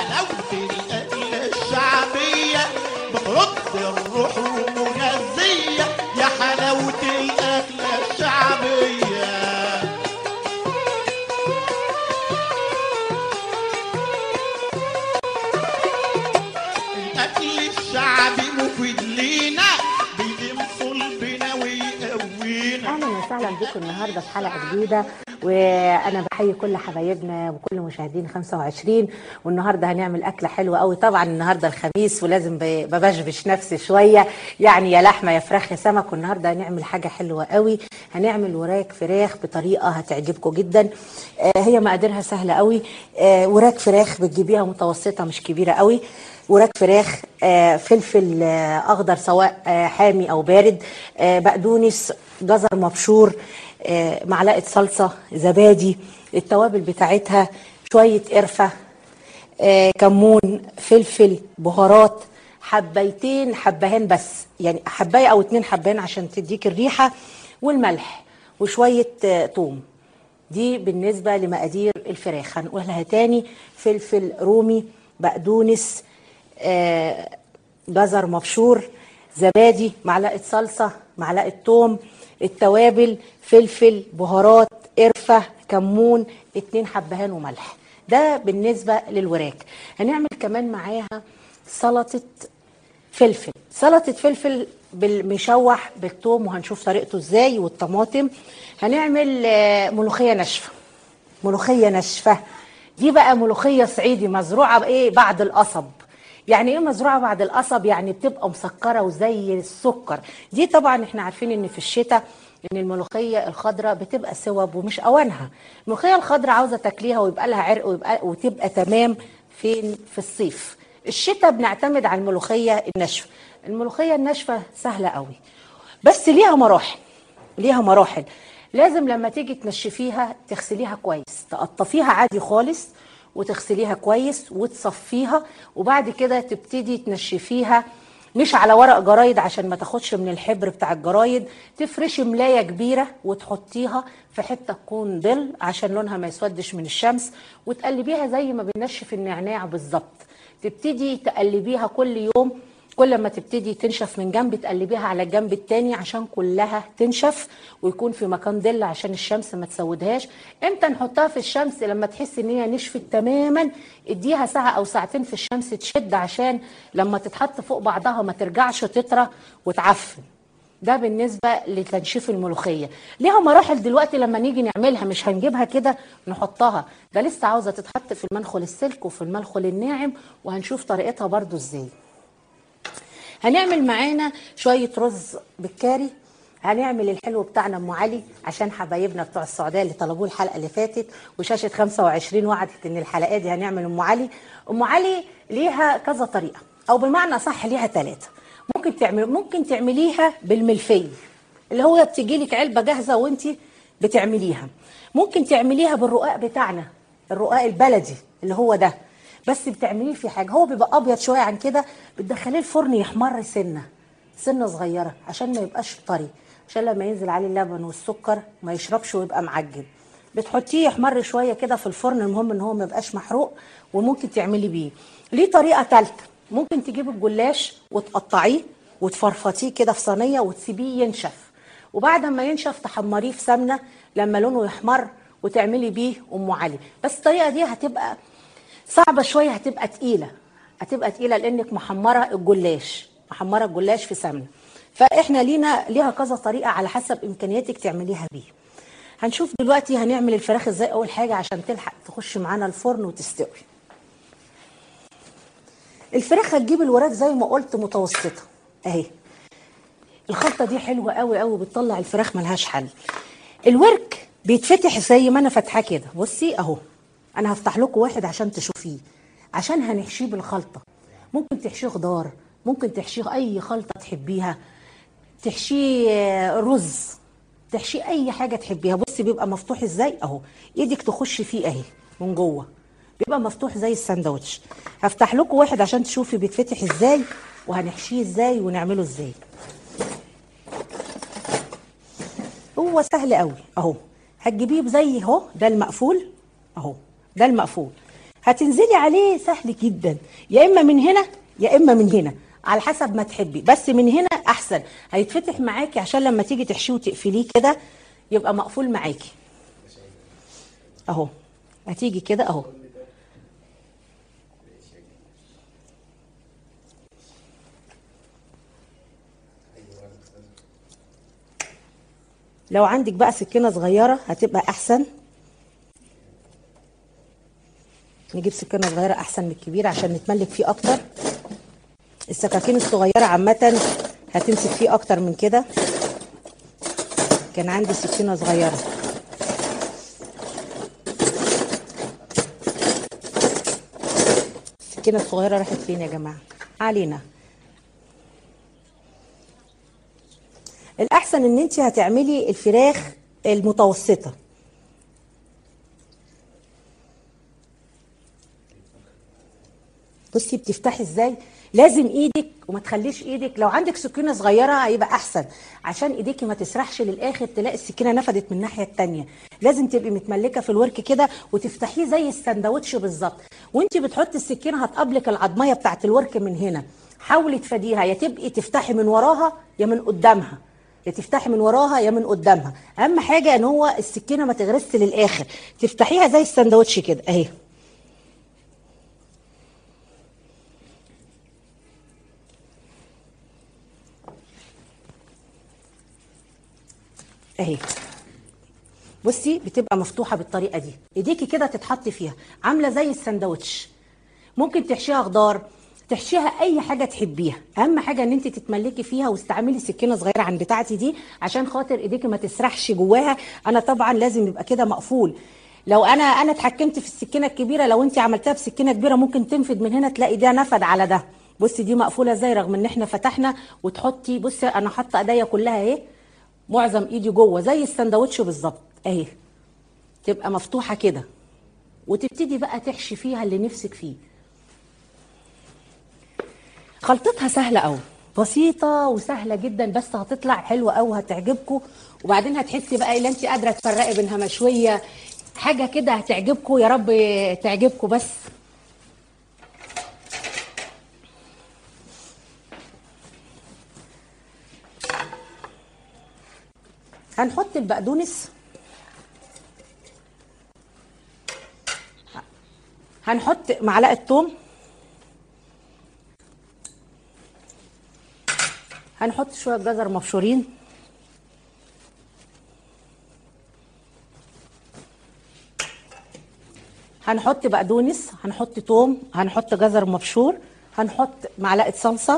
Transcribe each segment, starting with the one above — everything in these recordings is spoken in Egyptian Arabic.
حلاوة الأكلة الشعبية بترد الروح ومغذية يا حلاوة الأكلة الشعبية الأكل الشعبي مفيد لينا بينصل بنا ويقوينا اهلا وسهلا بكم النهارده في حلقه جديده وانا بحيي كل حبايبنا وكل مشاهدين 25 والنهارده هنعمل اكله حلوه قوي طبعا النهارده الخميس ولازم ب- ببشبش نفسي شويه يعني يا لحمه يا فراخ يا سمك والنهارده هنعمل حاجه حلوه قوي هنعمل وراك فراخ بطريقه هتعجبكم جدا آه، هي مقاديرها سهله قوي آه، وراك فراخ بتجيبيها متوسطه مش كبيره قوي وراك فراخ آه، فلفل آه، اخضر سواء آه، حامي او بارد آه، بقدونس جزر مبشور آه، معلقه صلصه زبادي التوابل بتاعتها شويه قرفه آه، كمون فلفل بهارات حبيتين حبهان بس يعني حبايه او اتنين حبهان عشان تديك الريحه والملح وشويه آه، توم دي بالنسبه لمقادير الفراخ هنقولها تاني فلفل رومي بقدونس آه، جزر مبشور زبادي معلقه صلصه معلقه توم التوابل فلفل بهارات قرفه كمون اتنين حبهان وملح ده بالنسبه للوراك هنعمل كمان معاها سلطه فلفل سلطه فلفل بالمشوح بالثوم وهنشوف طريقته ازاي والطماطم هنعمل آه، ملوخيه ناشفه ملوخيه ناشفه دي بقى ملوخيه صعيدي مزروعه بايه بعد القصب يعني ايه مزروعه بعد القصب يعني بتبقى مسكره وزي السكر دي طبعا احنا عارفين ان في الشتاء ان الملوخيه الخضراء بتبقى سوب ومش اوانها الملوخيه الخضراء عاوزه تاكليها ويبقى لها عرق ويبقى وتبقى تمام فين في الصيف الشتاء بنعتمد على الملوخيه الناشفه الملوخيه الناشفه سهله قوي بس ليها مراحل ليها مراحل لازم لما تيجي تنشفيها تغسليها كويس تقطفيها عادي خالص وتغسليها كويس وتصفيها وبعد كده تبتدي تنشفيها مش على ورق جرايد عشان ما تاخدش من الحبر بتاع الجرايد تفرشي ملايه كبيره وتحطيها في حته تكون ظل عشان لونها ما يسودش من الشمس وتقلبيها زي ما بننشف النعناع بالظبط تبتدي تقلبيها كل يوم كل ما تبتدي تنشف من جنب تقلبيها على الجنب التاني عشان كلها تنشف ويكون في مكان ظل عشان الشمس ما تسودهاش امتى نحطها في الشمس لما تحسي ان هي نشفت تماما اديها ساعه او ساعتين في الشمس تشد عشان لما تتحط فوق بعضها ما ترجعش تطرى وتعفن ده بالنسبه لتنشيف الملوخيه ليها مراحل دلوقتي لما نيجي نعملها مش هنجيبها كده نحطها ده لسه عاوزه تتحط في المنخل السلك وفي المنخل الناعم وهنشوف طريقتها برضو ازاي هنعمل معانا شويه رز بالكاري هنعمل الحلو بتاعنا ام علي عشان حبايبنا بتوع السعوديه اللي طلبوه الحلقه اللي فاتت وشاشه 25 وعدت ان الحلقات دي هنعمل ام علي ام علي ليها كذا طريقه او بمعنى صح ليها ثلاثه ممكن تعمل ممكن تعمليها بالملفي اللي هو بتجي لك علبه جاهزه وانت بتعمليها ممكن تعمليها بالرقاق بتاعنا الرقاق البلدي اللي هو ده بس بتعمليه في حاجه هو بيبقى ابيض شويه عن كده بتدخليه الفرن يحمر سنه سنه صغيره عشان ما يبقاش طري عشان لما ينزل عليه اللبن والسكر ما يشربش ويبقى معجن بتحطيه يحمر شويه كده في الفرن المهم ان هو ما يبقاش محروق وممكن تعملي بيه ليه طريقه ثالثه ممكن تجيبي الجلاش وتقطعيه وتفرفطيه كده في صينيه وتسيبيه ينشف وبعد ما ينشف تحمريه في سمنه لما لونه يحمر وتعملي بيه ام علي بس الطريقه دي هتبقى صعبه شويه هتبقى تقيله هتبقى تقيله لانك محمره الجلاش محمره الجلاش في سمنه فاحنا لينا ليها كذا طريقه على حسب امكانياتك تعمليها بيه هنشوف دلوقتي هنعمل الفراخ ازاي اول حاجه عشان تلحق تخش معانا الفرن وتستوي الفراخ هتجيب الوراك زي ما قلت متوسطه اهي الخلطه دي حلوه قوي قوي بتطلع الفراخ ملهاش حل الورك بيتفتح زي ما انا فاتحاه كده بصي اهو انا هفتح لكم واحد عشان تشوفيه عشان هنحشيه بالخلطه ممكن تحشيه خضار ممكن تحشيه اي خلطه تحبيها تحشيه آه، رز تحشيه اي حاجه تحبيها بصي بيبقى مفتوح ازاي اهو ايدك تخش فيه اهي من جوه بيبقى مفتوح زي الساندوتش هفتح لكم واحد عشان تشوفي بيتفتح ازاي وهنحشيه ازاي ونعمله ازاي هو سهل قوي اهو هتجيبيه زي اهو ده المقفول اهو ده المقفول هتنزلي عليه سهل جدا يا اما من هنا يا اما من هنا على حسب ما تحبي بس من هنا احسن هيتفتح معاكي عشان لما تيجي تحشيه وتقفليه كده يبقى مقفول معاكي اهو هتيجي كده اهو لو عندك بقى سكينه صغيره هتبقى احسن نجيب سكينه صغيره احسن من الكبيره عشان نتملك فيه اكتر السكاكين الصغيره عامه هتمسك فيه اكتر من كده كان عندي سكينه صغيره السكينه الصغيره راحت فين يا جماعه علينا الاحسن ان انت هتعملي الفراخ المتوسطه بصي بتفتحي ازاي لازم ايدك وما تخليش ايدك لو عندك سكينه صغيره هيبقى احسن عشان ايديكي ما تسرحش للاخر تلاقي السكينه نفدت من الناحيه التانية لازم تبقي متملكه في الورك كده وتفتحيه زي السندوتش بالظبط وانت بتحطي السكينه هتقابلك العضميه بتاعت الورك من هنا حاولي تفاديها يا تبقي تفتحي من وراها يا من قدامها يا تفتحي من وراها يا من قدامها اهم حاجه ان هو السكينه ما تغرسش للاخر تفتحيها زي السندوتش كده اهي اهي بصي بتبقى مفتوحه بالطريقه دي ايديكي كده تتحط فيها عامله زي السندوتش ممكن تحشيها خضار تحشيها اي حاجه تحبيها اهم حاجه ان انت تتملكي فيها واستعملي سكينه صغيره عن بتاعتي دي عشان خاطر ايديكي ما تسرحش جواها انا طبعا لازم يبقى كده مقفول لو انا انا اتحكمت في السكينه الكبيره لو انت عملتها بسكينه كبيره ممكن تنفد من هنا تلاقي ده نفد على ده بصي دي مقفوله ازاي رغم ان احنا فتحنا وتحطي بصي انا حاطه ايديا كلها اهي معظم ايدي جوه زي السندوتش بالظبط اهي تبقى مفتوحه كده وتبتدي بقى تحشي فيها اللي نفسك فيه خلطتها سهله قوي بسيطه وسهله جدا بس هتطلع حلوه قوي هتعجبكم وبعدين هتحسي بقى ان انت قادره تفرقي بينها مشويه حاجه كده هتعجبكم يا رب تعجبكم بس هنحط البقدونس هنحط معلقه توم هنحط شويه جزر مبشورين هنحط بقدونس هنحط توم هنحط جزر مبشور هنحط معلقه صلصه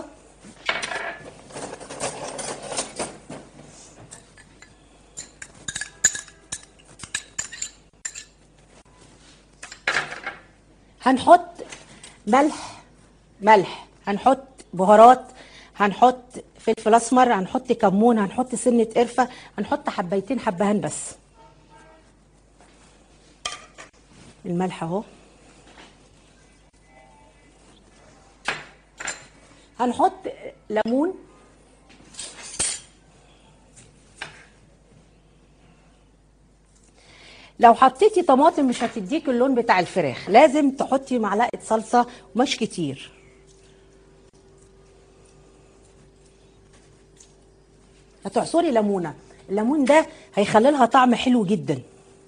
هنحط ملح ملح هنحط بهارات هنحط فلفل اسمر هنحط كمون هنحط سنه قرفه هنحط حبيتين حبهان بس الملح اهو هنحط ليمون لو حطيتي طماطم مش هتديك اللون بتاع الفراخ لازم تحطي معلقه صلصه مش كتير هتعصري ليمونه الليمون ده هيخلي لها طعم حلو جدا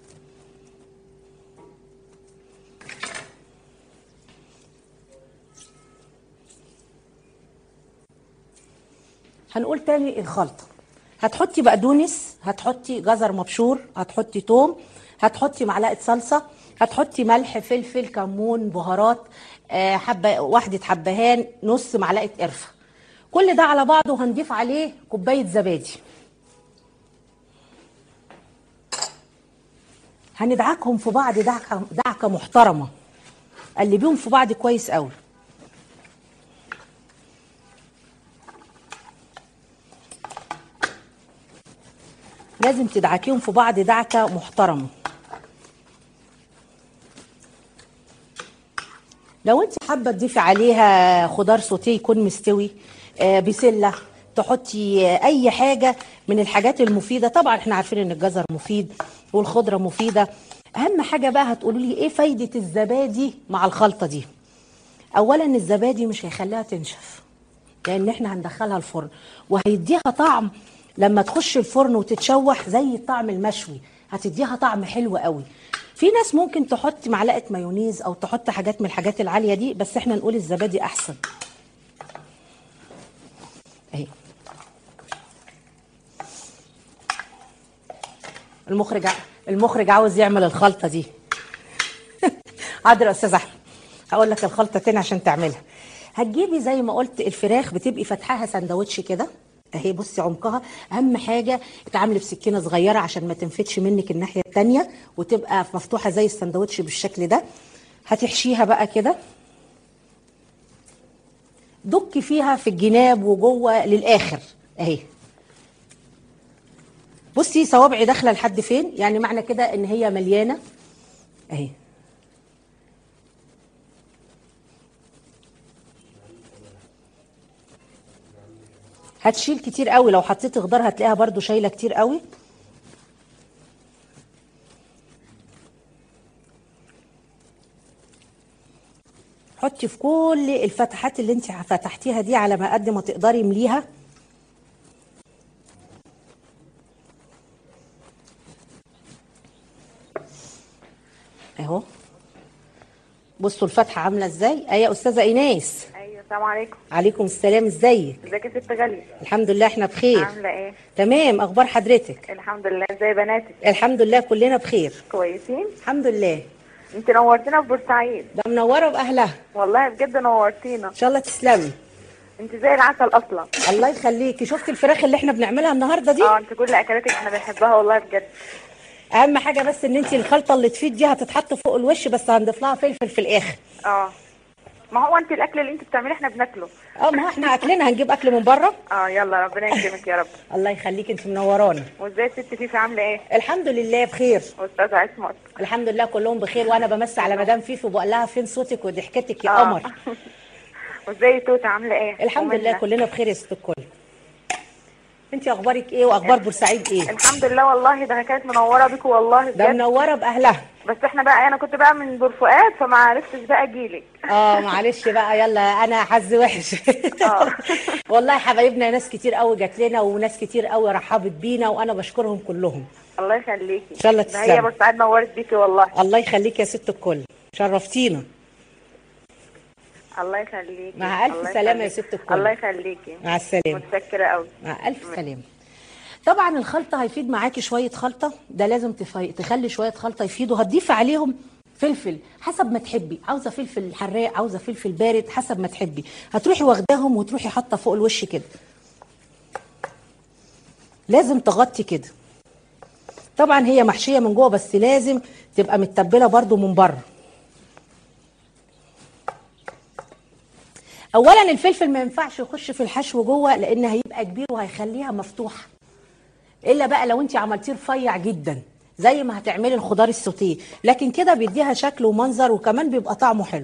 هنقول تاني الخلطه هتحطي بقدونس هتحطي جزر مبشور هتحطي توم هتحطي معلقه صلصه هتحطي ملح فلفل كمون بهارات آه، حبه واحده حبهان نص معلقه قرفه كل ده على بعضه هنضيف عليه كوبايه زبادي هندعكهم في بعض دعكه دعكه محترمه قلبيهم في بعض كويس قوي لازم تدعكيهم في بعض دعكه محترمه لو انت حابه تضيفي عليها خضار سوتيه يكون مستوي آه، بسله تحطي آه، اي حاجه من الحاجات المفيده طبعا احنا عارفين ان الجزر مفيد والخضره مفيده اهم حاجه بقى هتقولوا لي ايه فايده الزبادي مع الخلطه دي اولا الزبادي مش هيخليها تنشف لان احنا هندخلها الفرن وهيديها طعم لما تخش الفرن وتتشوح زي الطعم المشوي هتديها طعم حلو قوي في ناس ممكن تحط معلقه مايونيز او تحط حاجات من الحاجات العاليه دي بس احنا نقول الزبادي احسن اهي المخرج ع- المخرج عاوز يعمل الخلطه دي حاضر يا استاذ احمد هقول لك الخلطه تاني عشان تعملها هتجيبي زي ما قلت الفراخ بتبقي فاتحاها سندوتش كده اهي بصي عمقها اهم حاجه تعاملي بسكينه صغيره عشان ما تنفتش منك الناحيه التانيه وتبقى مفتوحه زي السندوتش بالشكل ده هتحشيها بقى كده دكي فيها في الجناب وجوه للاخر اهي بصي صوابعي داخله لحد فين يعني معنى كده ان هي مليانه اهي هتشيل كتير قوي لو حطيت خضار هتلاقيها برضو شايله كتير قوي حطي في كل الفتحات اللي انت فتحتيها دي على ما قد ما تقدري مليها اهو بصوا الفتحه عامله ازاي ايه يا استاذه ايناس ايوه السلام عليكم عليكم السلام ازيك ازيك يا ست غالية الحمد لله احنا بخير عاملة ايه تمام اخبار حضرتك الحمد لله ازي بناتك الحمد لله كلنا بخير كويسين الحمد لله انت نورتينا في بورسعيد ده منوره باهلها والله بجد نورتينا ان شاء الله تسلمي انت زي العسل اصلا الله يخليكي شفتي الفراخ اللي احنا بنعملها النهارده دي اه انت كل اكلاتك احنا بنحبها والله بجد اهم حاجه بس ان انت الخلطه اللي تفيد دي هتتحط فوق الوش بس هنضيف لها فلفل في الاخر اه ما هو انت الاكل اللي انت بتعمليه احنا بناكله اه ما هو احنا اكلنا هنجيب اكل من بره اه يلا ربنا يكرمك يا رب الله يخليكي انت منورانا وازاي الست فيفي عامله ايه الحمد لله بخير واستاذ عصمت الحمد لله كلهم بخير وانا بمسي على مدام فيفي وبقول لها فين صوتك وضحكتك يا آه. قمر وازاي توته عامله ايه الحمد لله ومنى؟ كلنا بخير يا ست الكل انت اخبارك ايه واخبار بورسعيد ايه الحمد لله والله ده كانت منوره بيكم والله ده بجد منوره باهلها بس احنا بقى انا كنت بقى من بورفؤاد فما عرفتش بقى اجيلك اه معلش بقى يلا انا حظ وحش آه. والله حبايبنا ناس كتير قوي جات لنا وناس كتير قوي رحبت بينا وانا بشكرهم كلهم الله يخليكي إن شاء الله ده تسلمي. هي بورسعيد نورت بيكي والله الله يخليك يا ست الكل شرفتينا الله يخليكي مع ألف الله سلامة يا يخليكي. ست الكل. الله يخليكي مع السلامه متشكرة قوي مع الف سلامه طبعا الخلطه هيفيد معاكي شويه خلطه ده لازم تفي... تخلي شويه خلطه يفيدوا هتضيفي عليهم فلفل حسب ما تحبي عاوزه فلفل حراق عاوزه فلفل بارد حسب ما تحبي هتروحي واخداهم وتروحي حاطه فوق الوش كده لازم تغطي كده طبعا هي محشيه من جوه بس لازم تبقى متبله برضو من بره اولا الفلفل ما ينفعش يخش في الحشو جوه لان هيبقى كبير وهيخليها مفتوحه الا بقى لو انت عملتيه رفيع جدا زي ما هتعملي الخضار السوتيه لكن كده بيديها شكل ومنظر وكمان بيبقى طعمه حلو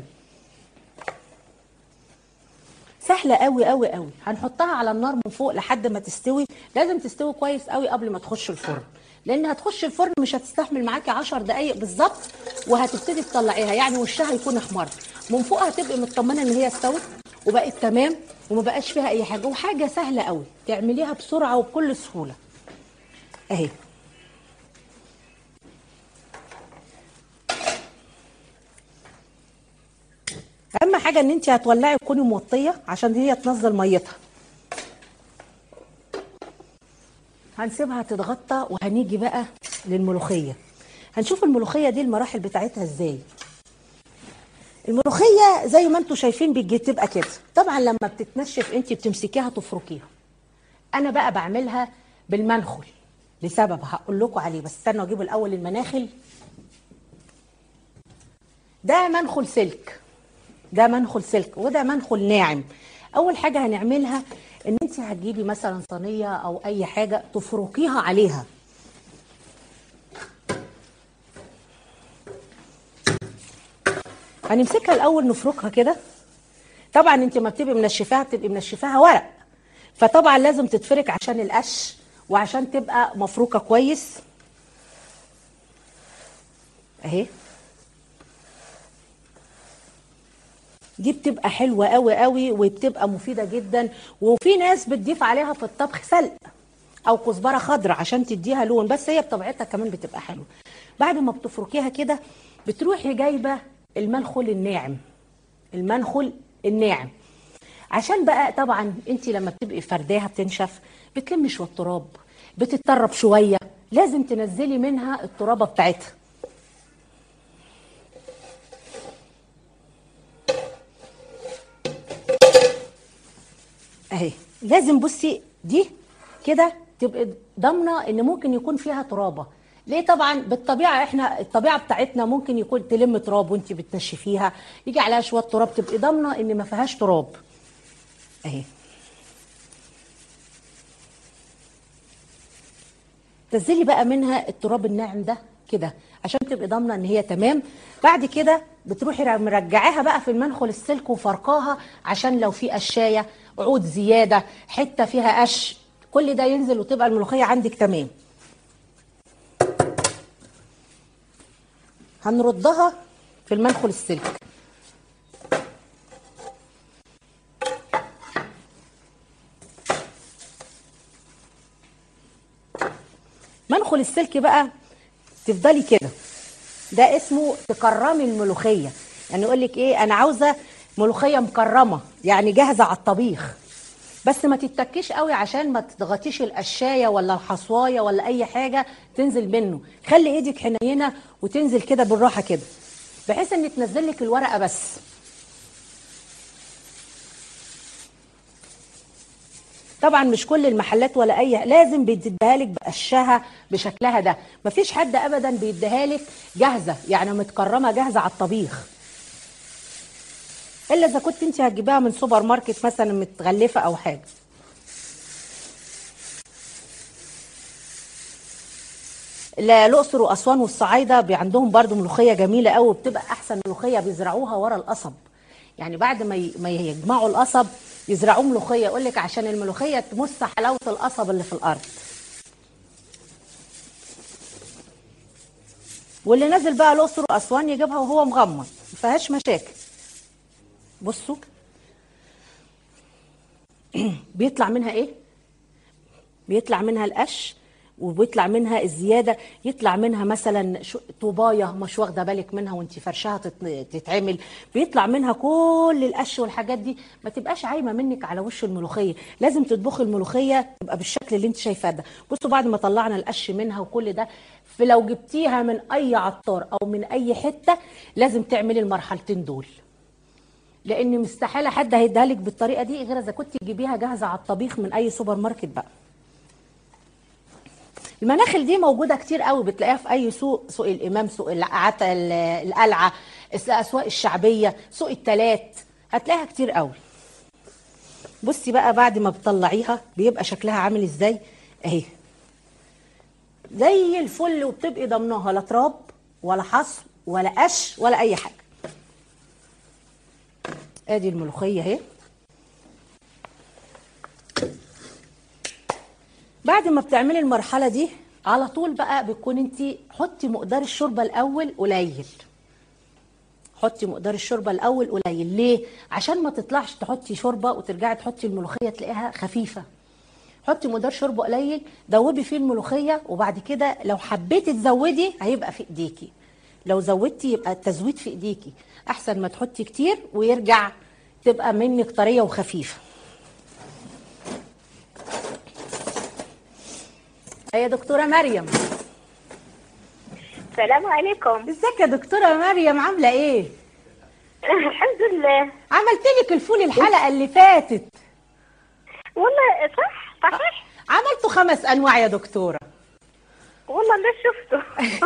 سهله قوي قوي قوي هنحطها على النار من فوق لحد ما تستوي لازم تستوي كويس قوي قبل ما تخش الفرن لان هتخش الفرن مش هتستحمل معاكي 10 دقايق بالظبط وهتبتدي تطلعيها يعني وشها يكون احمر من فوق هتبقي مطمنه ان هي استوت وبقت تمام وما بقاش فيها اي حاجه وحاجه سهله قوي تعمليها بسرعه وبكل سهوله اهي اهم حاجه ان انت هتولعي تكوني موطيه عشان هي تنزل ميتها هنسيبها تتغطى وهنيجي بقى للملوخيه هنشوف الملوخيه دي المراحل بتاعتها ازاي الملوخيه زي ما انتم شايفين بتجي تبقى كده طبعا لما بتتنشف انت بتمسكيها تفركيها انا بقى بعملها بالمنخل لسبب هقول لكم عليه بس استنوا اجيب الاول المناخل ده منخل سلك ده منخل سلك وده منخل ناعم اول حاجه هنعملها ان انت هتجيبي مثلا صينيه او اي حاجه تفركيها عليها هنمسكها الاول نفركها كده طبعا انت ما بتبقي منشفاها بتبقي منشفاها ورق فطبعا لازم تتفرك عشان القش وعشان تبقى مفروكه كويس اهي دي بتبقى حلوة قوي قوي وبتبقى مفيدة جدا وفي ناس بتضيف عليها في الطبخ سلق او كزبرة خضراء عشان تديها لون بس هي بطبيعتها كمان بتبقى حلوة بعد ما بتفركيها كده بتروحي جايبة المنخل الناعم المنخل الناعم عشان بقى طبعا انت لما بتبقي فرداها بتنشف بتلمي شويه تراب بتتطرب شويه لازم تنزلي منها الترابه بتاعتها اهي لازم بصي دي كده تبقي ضامنه ان ممكن يكون فيها ترابه ليه طبعا بالطبيعه احنا الطبيعه بتاعتنا ممكن يكون تلم تراب وانت بتنشفيها يجي عليها شويه تراب تبقي ضامنه ان ما فيهاش تراب اهي تنزلي بقى منها التراب الناعم ده كده عشان تبقي ضامنه ان هي تمام بعد كده بتروحي مرجعاها بقى في المنخل السلك وفرقاها عشان لو في قشايه عود زياده حته فيها قش كل ده ينزل وتبقى الملوخيه عندك تمام هنردها في المنخل السلك منخل السلك بقى تفضلي كده ده اسمه تكرمي الملوخيه يعني يقول لك ايه انا عاوزه ملوخيه مكرمه يعني جاهزه على الطبيخ بس ما تتكيش قوي عشان ما تضغطيش القشايه ولا الحصوايه ولا اي حاجه تنزل منه خلي ايدك حنينه وتنزل كده بالراحه كده بحيث ان تنزل لك الورقه بس طبعا مش كل المحلات ولا اي لازم بيديها لك بقشها بشكلها ده مفيش حد ابدا بيديها لك جاهزه يعني متكرمه جاهزه على الطبيخ الا اذا كنت انت هتجيبيها من سوبر ماركت مثلا متغلفه او حاجه لا الاقصر واسوان والصعايده بي- عندهم برضو ملوخيه جميله قوي بتبقى احسن ملوخيه بيزرعوها ورا القصب يعني بعد ما ي- ما يجمعوا القصب يزرعوه ملوخيه يقول لك عشان الملوخيه تمس حلاوه القصب اللي في الارض واللي نازل بقى الاقصر واسوان يجيبها وهو مغمض ما فيهاش مشاكل بصوا بيطلع منها ايه بيطلع منها القش وبيطلع منها الزياده يطلع منها مثلا شو- طوبايه مش واخده بالك منها وانت فرشها تت- تتعمل بيطلع منها كل القش والحاجات دي ما تبقاش عايمه منك على وش الملوخيه لازم تطبخي الملوخيه تبقى بالشكل اللي انت شايفاه ده بصوا بعد ما طلعنا القش منها وكل ده فلو جبتيها من اي عطار او من اي حته لازم تعملي المرحلتين دول لان مستحيل حد هيديها لك بالطريقه دي غير اذا كنت تجيبيها جاهزه على الطبيخ من اي سوبر ماركت بقى المناخل دي موجوده كتير قوي بتلاقيها في اي سوق سوق الامام سوق العت- ال- القلعه الاسواق الشعبيه سوق التلات هتلاقيها كتير قوي بصي بقى بعد ما بتطلعيها بيبقى شكلها عامل ازاي اهي زي الفل وبتبقي ضمناها لا تراب ولا حصو ولا قش ولا اي حاجه ادي الملوخيه اهي بعد ما بتعملي المرحله دي على طول بقى بتكون انت حطي مقدار الشوربه الاول قليل حطي مقدار الشوربه الاول قليل ليه عشان ما تطلعش تحطي شوربه وترجعي تحطي الملوخيه تلاقيها خفيفه حطي مقدار شوربه قليل دوبي فيه الملوخيه وبعد كده لو حبيتي تزودي هيبقى في ايديكي لو زودتي يبقى التزويد في ايديكي احسن ما تحطي كتير ويرجع تبقى منك طريه وخفيفه يا دكتوره مريم السلام عليكم ازيك يا دكتوره مريم عامله ايه الحمد لله عملت لك الفول الحلقه اللي فاتت والله صح صحيح عملته خمس انواع يا دكتوره والله ما شفته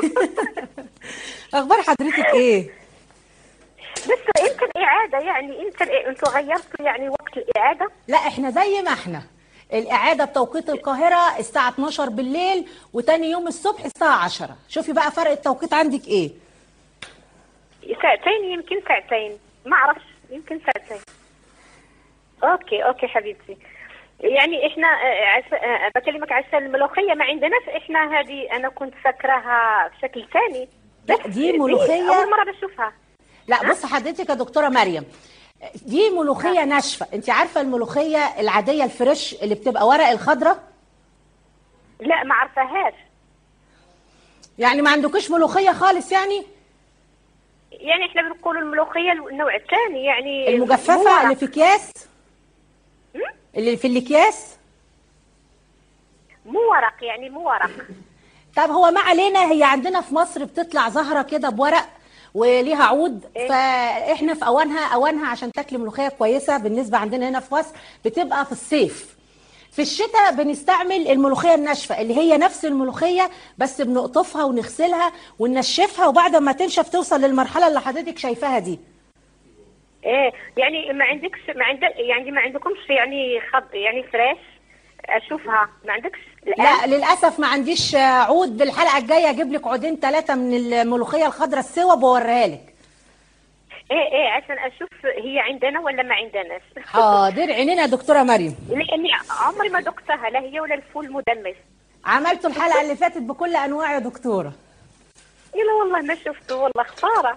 اخبار حضرتك ايه بس انت الاعاده يعني انت انتوا غيرتوا يعني وقت الاعاده لا احنا زي ما احنا الاعاده بتوقيت القاهره الساعه 12 بالليل وتاني يوم الصبح الساعه 10 شوفي بقى فرق التوقيت عندك ايه ساعتين يمكن ساعتين ما اعرفش يمكن ساعتين اوكي اوكي حبيبتي يعني احنا آه، عس... آه، بكلمك عشان الملوخيه ما عندناش احنا هذه انا كنت فاكراها بشكل ثاني لا دي ملوخيه اول مره بشوفها لا بص حضرتك يا دكتوره مريم دي ملوخيه ناشفه انت عارفه الملوخيه العاديه الفريش اللي بتبقى ورق الخضره لا ما عرفهاش يعني ما عندكوش ملوخيه خالص يعني يعني احنا بنقول الملوخيه النوع الثاني يعني المجففه مورق. اللي في اكياس م? اللي في الاكياس مو ورق يعني مو ورق طب هو ما علينا هي عندنا في مصر بتطلع زهره كده بورق وليها عود فاحنا في اوانها اوانها عشان تاكلي ملوخيه كويسه بالنسبه عندنا هنا في مصر بتبقى في الصيف في الشتاء بنستعمل الملوخيه الناشفه اللي هي نفس الملوخيه بس بنقطفها ونغسلها وننشفها وبعد ما تنشف توصل للمرحله اللي حضرتك شايفاها دي ايه يعني ما عندكش ما عندك يعني ما عندكمش يعني خض يعني فريش اشوفها ما عندكش لا للاسف ما عنديش عود بالحلقه الجايه اجيب لك عودين ثلاثه من الملوخيه الخضراء السوا بوريها لك ايه ايه عشان اشوف هي عندنا ولا ما عندناش حاضر عينينا يا دكتوره مريم لاني عمري ما دقتها لا هي ولا الفول المدمس عملتوا الحلقه اللي فاتت بكل انواع يا دكتوره لا والله ما شفته والله خساره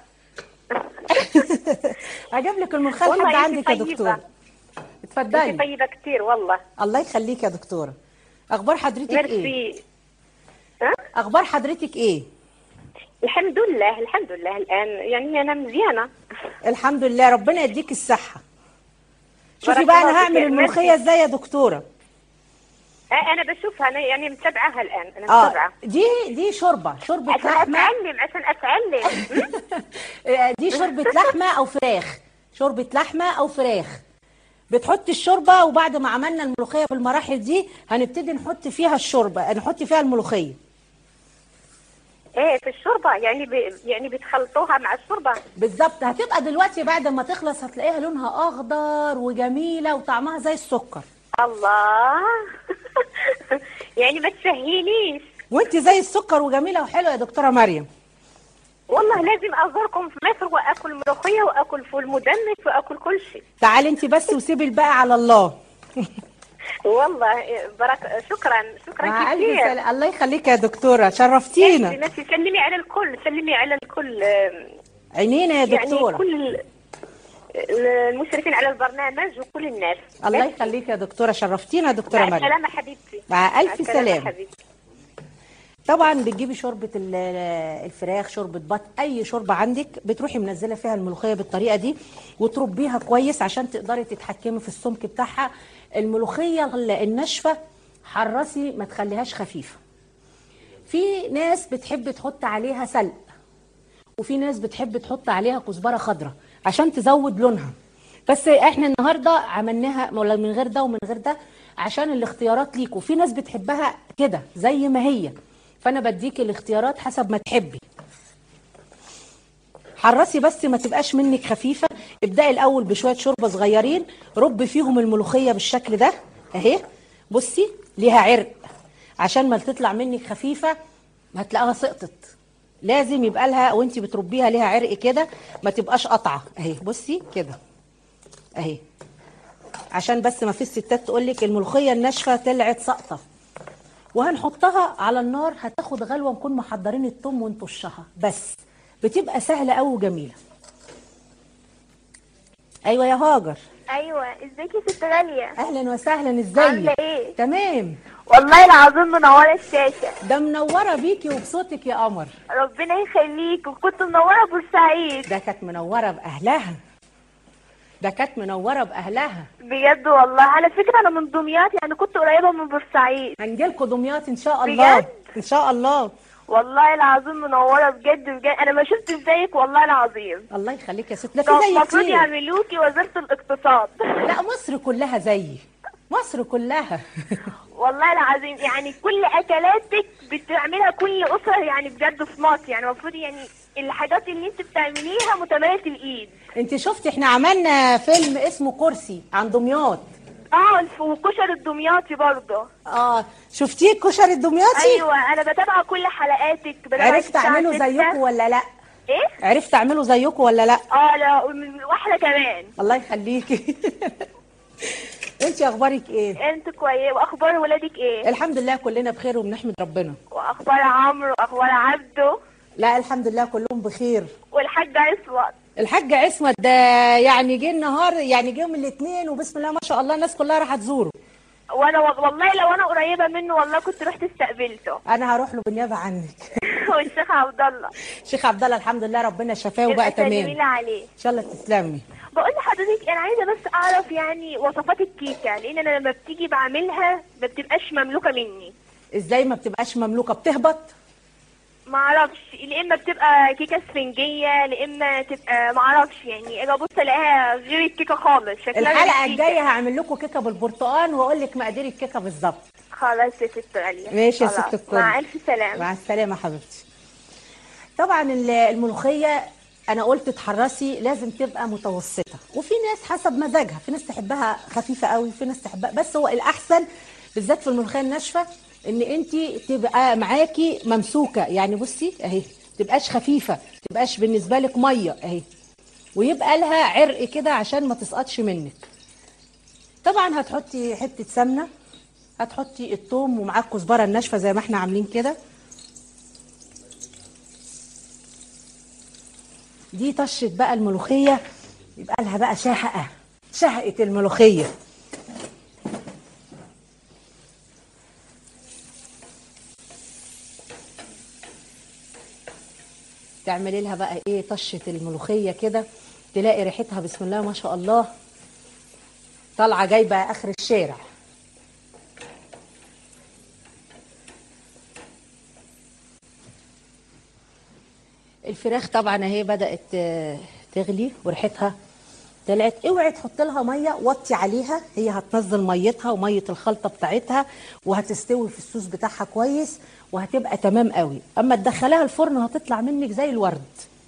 هجيب لك الملوخيه والله لحد انت عندك يا طيبة. دكتوره انت اتفضلي طيبه كثير والله الله يخليك يا دكتوره اخبار حضرتك ايه ميرسي ها اخبار حضرتك ايه الحمد لله الحمد لله الان يعني انا مزيانه الحمد لله ربنا يديك الصحه شوفي بارك بقى الله انا هعمل فيك. الملوخيه ميرسي. ازاي يا دكتوره آه، انا بشوفها انا يعني متابعاها الان انا اه متابعه دي دي شوربه شوربه عشان لحمه اتعلم عشان اتعلم آه، دي شوربه لحمه او فراخ شوربه لحمه او فراخ بتحط الشوربه وبعد ما عملنا الملوخيه في المراحل دي هنبتدي نحط فيها الشوربه نحط فيها الملوخيه ايه في الشوربه يعني ب... يعني بتخلطوها مع الشوربه بالظبط هتبقى دلوقتي بعد ما تخلص هتلاقيها لونها اخضر وجميله وطعمها زي السكر الله يعني ما تسهيليش وانت زي السكر وجميله وحلوه يا دكتوره مريم والله لازم ازوركم في مصر واكل ملوخيه واكل فول مدمس واكل كل شيء تعالي انت بس وسيبي الباقي على الله والله إيه، برك شكرا شكرا مع ألف كثير سلامة. الله يخليك يا دكتوره شرفتينا ميرسي سلمي على الكل سلمي على الكل آم، عينينا يا يعني دكتوره كل ال- المشرفين على البرنامج وكل الناس الله ميرسي. يخليك يا دكتوره شرفتينا يا دكتوره مع مريم السلامه حبيبتي مع ألف السلامة سلامة. حبيبتي طبعا بتجيبي شوربه ال- الفراخ شوربه بط اي شوربه عندك بتروحي منزله فيها الملوخيه بالطريقه دي وتربيها كويس عشان تقدري تتحكمي في السمك بتاعها الملوخيه ال- الناشفه حرصي ما تخليهاش خفيفه في ناس بتحب تحط عليها سلق وفي ناس بتحب تحط عليها كزبره خضراء عشان تزود لونها بس احنا النهارده عملناها ولا من غير ده ومن غير ده عشان الاختيارات ليكوا في ناس بتحبها كده زي ما هي فانا بديك الاختيارات حسب ما تحبي حرصي بس ما تبقاش منك خفيفه ابدأي الاول بشويه شوربه صغيرين رب فيهم الملوخيه بالشكل ده اهي بصي ليها عرق عشان ما تطلع منك خفيفه هتلاقيها سقطت لازم يبقى لها وانت بتربيها ليها عرق كده ما تبقاش قطعه اهي بصي كده اهي عشان بس ما في الستات تقول لك الملوخيه الناشفه طلعت سقطه وهنحطها على النار هتاخد غلوه نكون محضرين التوم ونطشها بس بتبقى سهله قوي وجميله ايوه يا هاجر ايوه ازيك يا ست غاليه اهلا وسهلا ازيك عاملة إيه؟ تمام والله العظيم منوره الشاشه ده منوره بيكي وبصوتك يا قمر ربنا يخليك وكنت منوره بورسعيد ده كانت منوره باهلها ده كانت منوره باهلها بجد والله على فكره انا من دمياط يعني كنت قريبه من بورسعيد هنجيلكوا دمياط ان شاء الله بجد؟ ان شاء الله والله العظيم منوره بجد بجد انا ما شفت زيك والله العظيم الله يخليك يا ست ده في كان زي المفروض كتير يعملوكي وزاره الاقتصاد لا مصر كلها زيي مصر كلها والله العظيم يعني كل اكلاتك بتعملها كل اسره يعني بجد في مصر يعني المفروض يعني الحاجات اللي انت بتعمليها متميزه الايد انت شفتي احنا عملنا فيلم اسمه كرسي عن دمياط اه الف- وكشري الدمياطي برضه اه شفتيه الكشري الدمياطي ايوه انا بتابع كل حلقاتك بتابعك عرفت الساعة اعمله ستة. زيكم ولا لا ايه عرفت اعمله زيكم ولا لا اه لا ومن- واحده كمان الله يخليكي انت اخبارك ايه انت كويس واخبار ولادك ايه الحمد لله كلنا بخير وبنحمد ربنا واخبار عمرو واخبار عبده لا الحمد لله كلهم بخير والحاج عصمت الحاج عصمت ده يعني جه النهار يعني جه من الاثنين وبسم الله ما شاء الله الناس كلها راح تزوره وانا وال- والله لو انا قريبه منه والله كنت رحت استقبلته انا هروح له بالنيابه عنك والشيخ عبد الله شيخ عبد الله الحمد لله ربنا شفاه وبقى يبقى سلمي تمام لي عليه ان شاء الله تسلمي بقول لحضرتك انا عايزه بس اعرف يعني وصفات الكيكه لان انا لما بتيجي بعملها ما بتبقاش مملوكه مني ازاي ما بتبقاش مملوكه بتهبط ما اعرفش يا اما بتبقى كيكه اسفنجيه يا اما تبقى ما اعرفش يعني اجي ابص الاقيها غير الكيكه خالص شكلها غير الحلقه الكيكة. الجايه هعمل لكم كيكه بالبرتقال واقول لك مقادير الكيكه بالظبط خلاص يا ست غاليه ماشي يا خلاص. ست الكل. مع الف سلامه مع السلامه حبيبتي طبعا ال- الملوخيه انا قلت تحرصي لازم تبقى متوسطه وفي ناس حسب مزاجها في ناس تحبها خفيفه قوي في ناس تحبها بس هو الاحسن بالذات في الملوخيه الناشفه ان انت تبقى معاكي ممسوكه يعني بصي اهي تبقاش خفيفه تبقاش بالنسبه لك ميه اهي ويبقى لها عرق كده عشان ما تسقطش منك طبعا هتحطي حته سمنه هتحطي الثوم ومعاه الكزبره الناشفه زي ما احنا عاملين كده دي طشه بقى الملوخيه يبقى لها بقى شهقه شهقه الملوخيه تعملي لها بقى ايه طشه الملوخيه كده تلاقي ريحتها بسم الله ما شاء الله طالعه جايبه اخر الشارع الفراخ طبعا اهي بدات آه، تغلي وريحتها طلعت اوعي تحط لها ميه وطي عليها هي هتنزل ميتها وميه الخلطه بتاعتها وهتستوي في الصوص بتاعها كويس وهتبقى تمام قوي اما تدخليها الفرن هتطلع منك زي الورد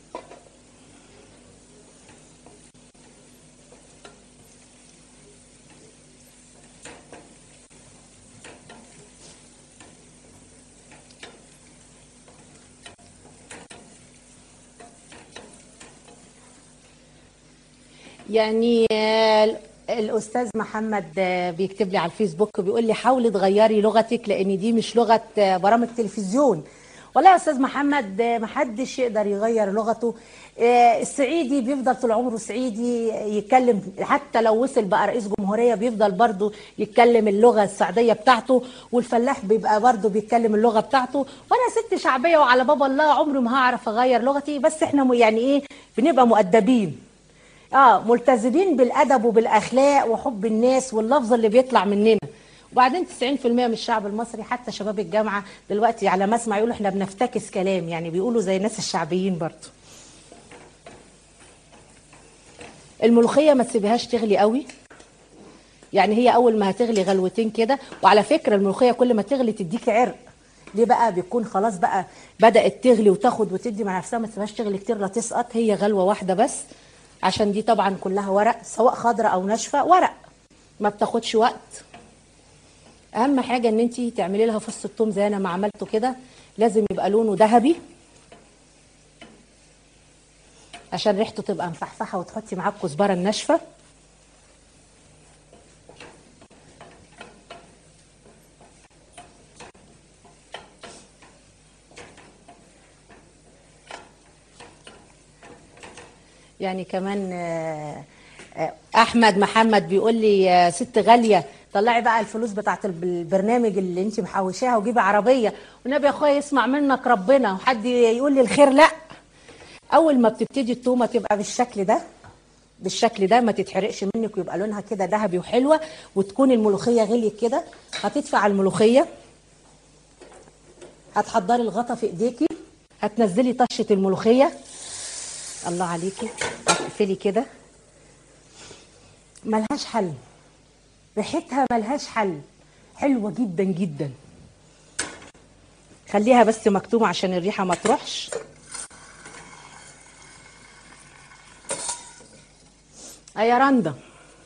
يعني آه، الاستاذ محمد آه، بيكتب لي على الفيسبوك بيقول لي حاولي تغيري لغتك لان دي مش لغه آه، برامج تلفزيون والله يا استاذ محمد آه، محدش يقدر يغير لغته آه، الصعيدي بيفضل طول عمره صعيدي يتكلم حتى لو وصل بقى رئيس جمهوريه بيفضل برضه يتكلم اللغه الصعيديه بتاعته والفلاح بيبقى برضه بيتكلم اللغه بتاعته وانا ست شعبيه وعلى باب الله عمري ما هعرف اغير لغتي بس احنا م- يعني ايه بنبقى مؤدبين اه ملتزمين بالادب وبالاخلاق وحب الناس واللفظ اللي بيطلع مننا وبعدين 90% من الشعب المصري حتى شباب الجامعه دلوقتي على ما اسمع يقولوا احنا بنفتكس كلام يعني بيقولوا زي الناس الشعبيين برضه الملوخيه ما تسيبيهاش تغلي قوي يعني هي اول ما هتغلي غلوتين كده وعلى فكره الملوخيه كل ما تغلي تديكي عرق ليه بقى بيكون خلاص بقى بدات تغلي وتاخد وتدي مع نفسها ما تسيبهاش تغلي كتير لا تسقط هي غلوه واحده بس عشان دي طبعا كلها ورق سواء خضراء او ناشفه ورق ما بتاخدش وقت اهم حاجه ان انت تعملي لها فص الثوم زي انا ما عملته كده لازم يبقى لونه ذهبي عشان ريحته تبقى مفحفحه وتحطي معاه الكزبره الناشفه يعني كمان آه، آه، احمد محمد بيقول لي يا ست غاليه طلعي بقى الفلوس بتاعت الب- البرنامج اللي انت محوشاها وجيبي عربيه والنبي يا اخويا يسمع منك ربنا وحد يقول لي الخير لا اول ما بتبتدي التومه تبقى بالشكل ده بالشكل ده ما تتحرقش منك ويبقى لونها كده ذهبي وحلوه وتكون الملوخيه غليت كده هتدفع على الملوخيه هتحضري الغطا في ايديكي هتنزلي طشه الملوخيه الله عليكي هتقفلي كده ملهاش حل ريحتها ملهاش حل حلوه جدا جدا خليها بس مكتومه عشان الريحه ما تروحش آه يا رندا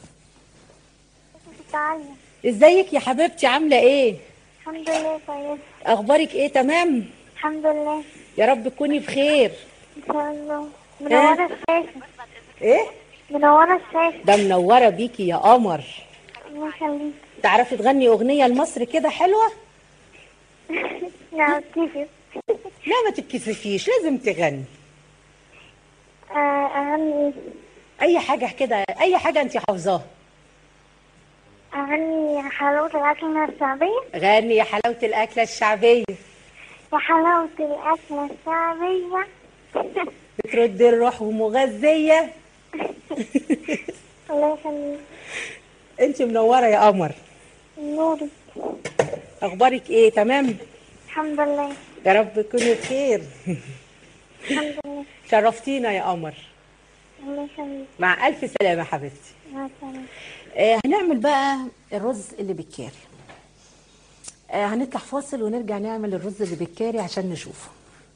تعالي ازيك يا حبيبتي عامله ايه الحمد لله كويس اخبارك ايه تمام الحمد لله يا رب تكوني بخير ان شاء الله منورة الشاشة ايه منورة الشاشة ده منوره بيكي يا قمر الله يخليك تعرفي تغني اغنيه لمصر كده حلوه نعم كيف لا ما تتكسفيش لازم تغني آه، أغني اي حاجه كده اي حاجه انت حافظاها أغني حلاوة الأكلة الشعبية غني يا حلاوه الاكله الشعبيه يا حلاوة الأكلة الشعبية بترد الروح ومغذيه الله يخليك انت منوره يا قمر نوري اخبارك ايه تمام الحمد لله يا رب تكوني بخير الحمد لله شرفتينا يا قمر الله يخليك مع الف سلامه حبيبتي مع السلامة آه هنعمل بقى الرز اللي بالكاري آه هنطلع فاصل ونرجع نعمل الرز اللي بالكاري عشان نشوفه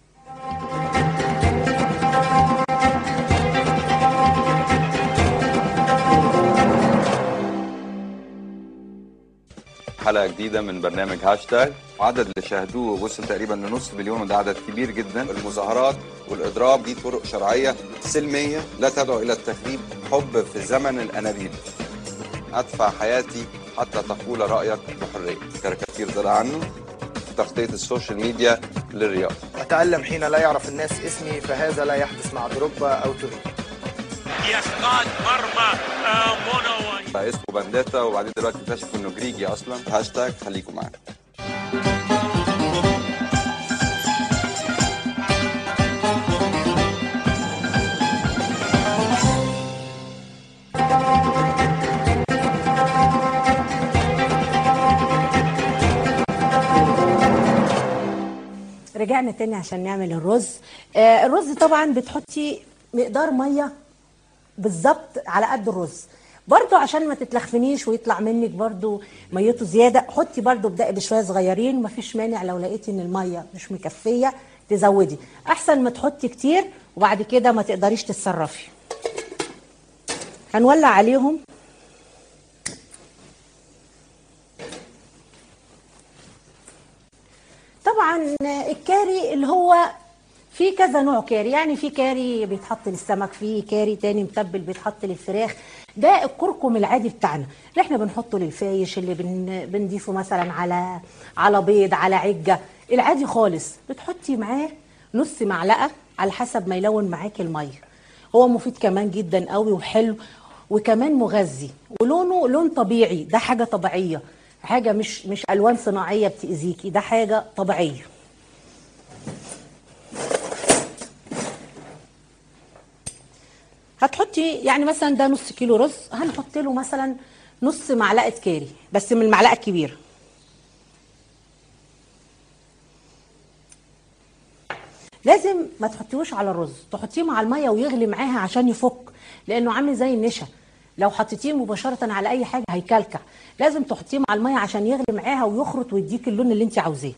حلقة جديدة من برنامج هاشتاج عدد اللي شاهدوه وصل تقريبا لنص مليون وده عدد كبير جدا المظاهرات والإضراب دي طرق شرعية سلمية لا تدعو إلى التخريب حب في زمن الأنابيب أدفع حياتي حتى تقول رأيك بحرية كاريكاتير طلع عنه تغطية السوشيال ميديا للرياضة أتألم حين لا يعرف الناس اسمي فهذا لا يحدث مع دروجبا أو توري يصطاد مرمى آه، منوي بقى اسمه بانداتا وبعدين دلوقتي اكتشفوا انه جريجي اصلا هاشتاج خليكم معانا رجعنا تاني عشان نعمل الرز آه الرز طبعا بتحطي مقدار ميه بالظبط على قد الرز برضو عشان ما تتلخفنيش ويطلع منك برضو ميته زياده حطي برضو ابدأي بشويه صغيرين مفيش مانع لو لقيتي ان الميه مش مكفيه تزودي احسن ما تحطي كتير وبعد كده ما تقدريش تتصرفي هنولع عليهم طبعا الكاري اللي هو في كذا نوع كاري يعني في كاري بيتحط للسمك في كاري تاني متبل بيتحط للفراخ ده الكركم العادي بتاعنا اللي احنا بنحطه للفايش اللي بن بنضيفه مثلا على على بيض على عجه العادي خالص بتحطي معاه نص معلقه على حسب ما يلون معاكي الميه هو مفيد كمان جدا قوي وحلو وكمان مغذي ولونه لون طبيعي ده حاجه طبيعيه حاجه مش مش الوان صناعيه بتاذيكي ده حاجه طبيعيه هتحطي يعني مثلا ده نص كيلو رز هنحط له مثلا نص معلقه كاري بس من المعلقه الكبيره لازم ما تحطيهوش على الرز تحطيه مع الميه ويغلي معاها عشان يفك لانه عامل زي النشا لو حطيتيه مباشره على اي حاجه هيكلكع لازم تحطيه مع الميه عشان يغلي معاها ويخرط ويديك اللون اللي انت عاوزاه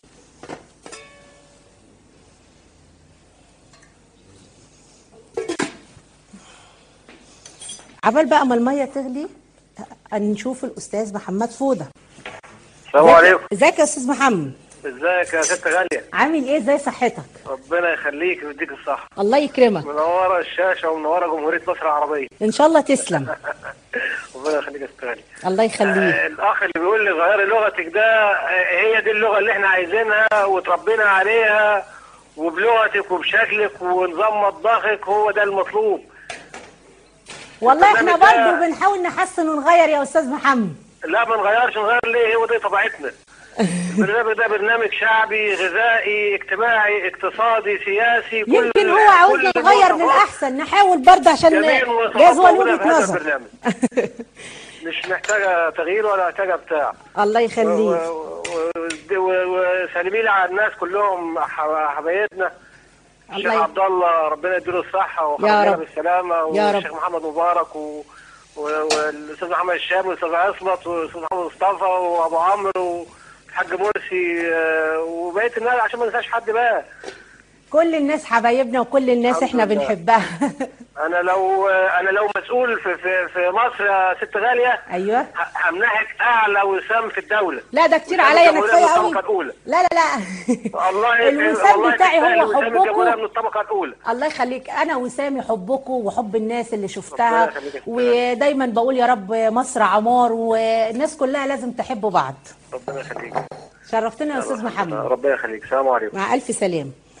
عبال بقى ما الميه تغلي نشوف الاستاذ محمد فوده السلام عليكم ازيك يا استاذ محمد ازيك يا ست غالية عامل ايه ازاي صحتك ربنا يخليك ويديك الصحة الله يكرمك منورة الشاشة ومنورة جمهورية مصر العربية ان شاء الله تسلم ربنا يخليك يا ست غالية الله يخليك آه، الأخ اللي بيقول لي غيري لغتك ده آه، هي دي اللغة اللي احنا عايزينها وتربينا عليها وبلغتك وبشكلك ونظام مطبخك هو ده المطلوب والله احنا البرنامج ده- برضه بنحاول نحسن ونغير يا استاذ محمد لا ما نغيرش نغير ليه هو دي طبيعتنا البرنامج ده برنامج شعبي غذائي اجتماعي اقتصادي سياسي كل يمكن هو عاوزنا كل نغير المواصفات للاحسن نحاول برضه عشان جميع المواصفات جايز هو له موجودة في وجهه هذا نظر البرنامج. مش محتاجة تغيير ولا محتاجة بتاع الله و- يخليك و- و- و- وسلمي لي على الناس كلهم ح- حبايبنا الشيخ الله ي- عبد الله ربنا يديله الصحة يا وخرجنا رب. بالسلامة يا رب. والشيخ محمد مبارك و... و- والاستاذ محمد الشام والاستاذ عصمت والاستاذ محمد مصطفى وابو عمرو والحاج مرسي آه، وبقيه الناس عشان ما ننساش حد بقى كل الناس حبايبنا وكل الناس الحمد احنا لله. بنحبها انا لو انا لو مسؤول في في, في مصر يا ست غاليه ايوه ه- همنحك اعلى وسام في الدوله لا ده كتير وسام عليا انا الجمهورية كفايه من قوي الطبقه الاولى لا لا لا والله الوسام والله بتاعي تستاهل هو وسام الجمهورية حبكم من الطبقه الاولى الله يخليك انا وسامي حبكم وحب الناس اللي شفتها ربنا يخليك يا ست ودايما بقول يا رب مصر عمار والناس كلها لازم تحب بعض ربنا يخليك شرفتنا يا استاذ محمد ربنا يخليك السلام عليكم مع الف سلام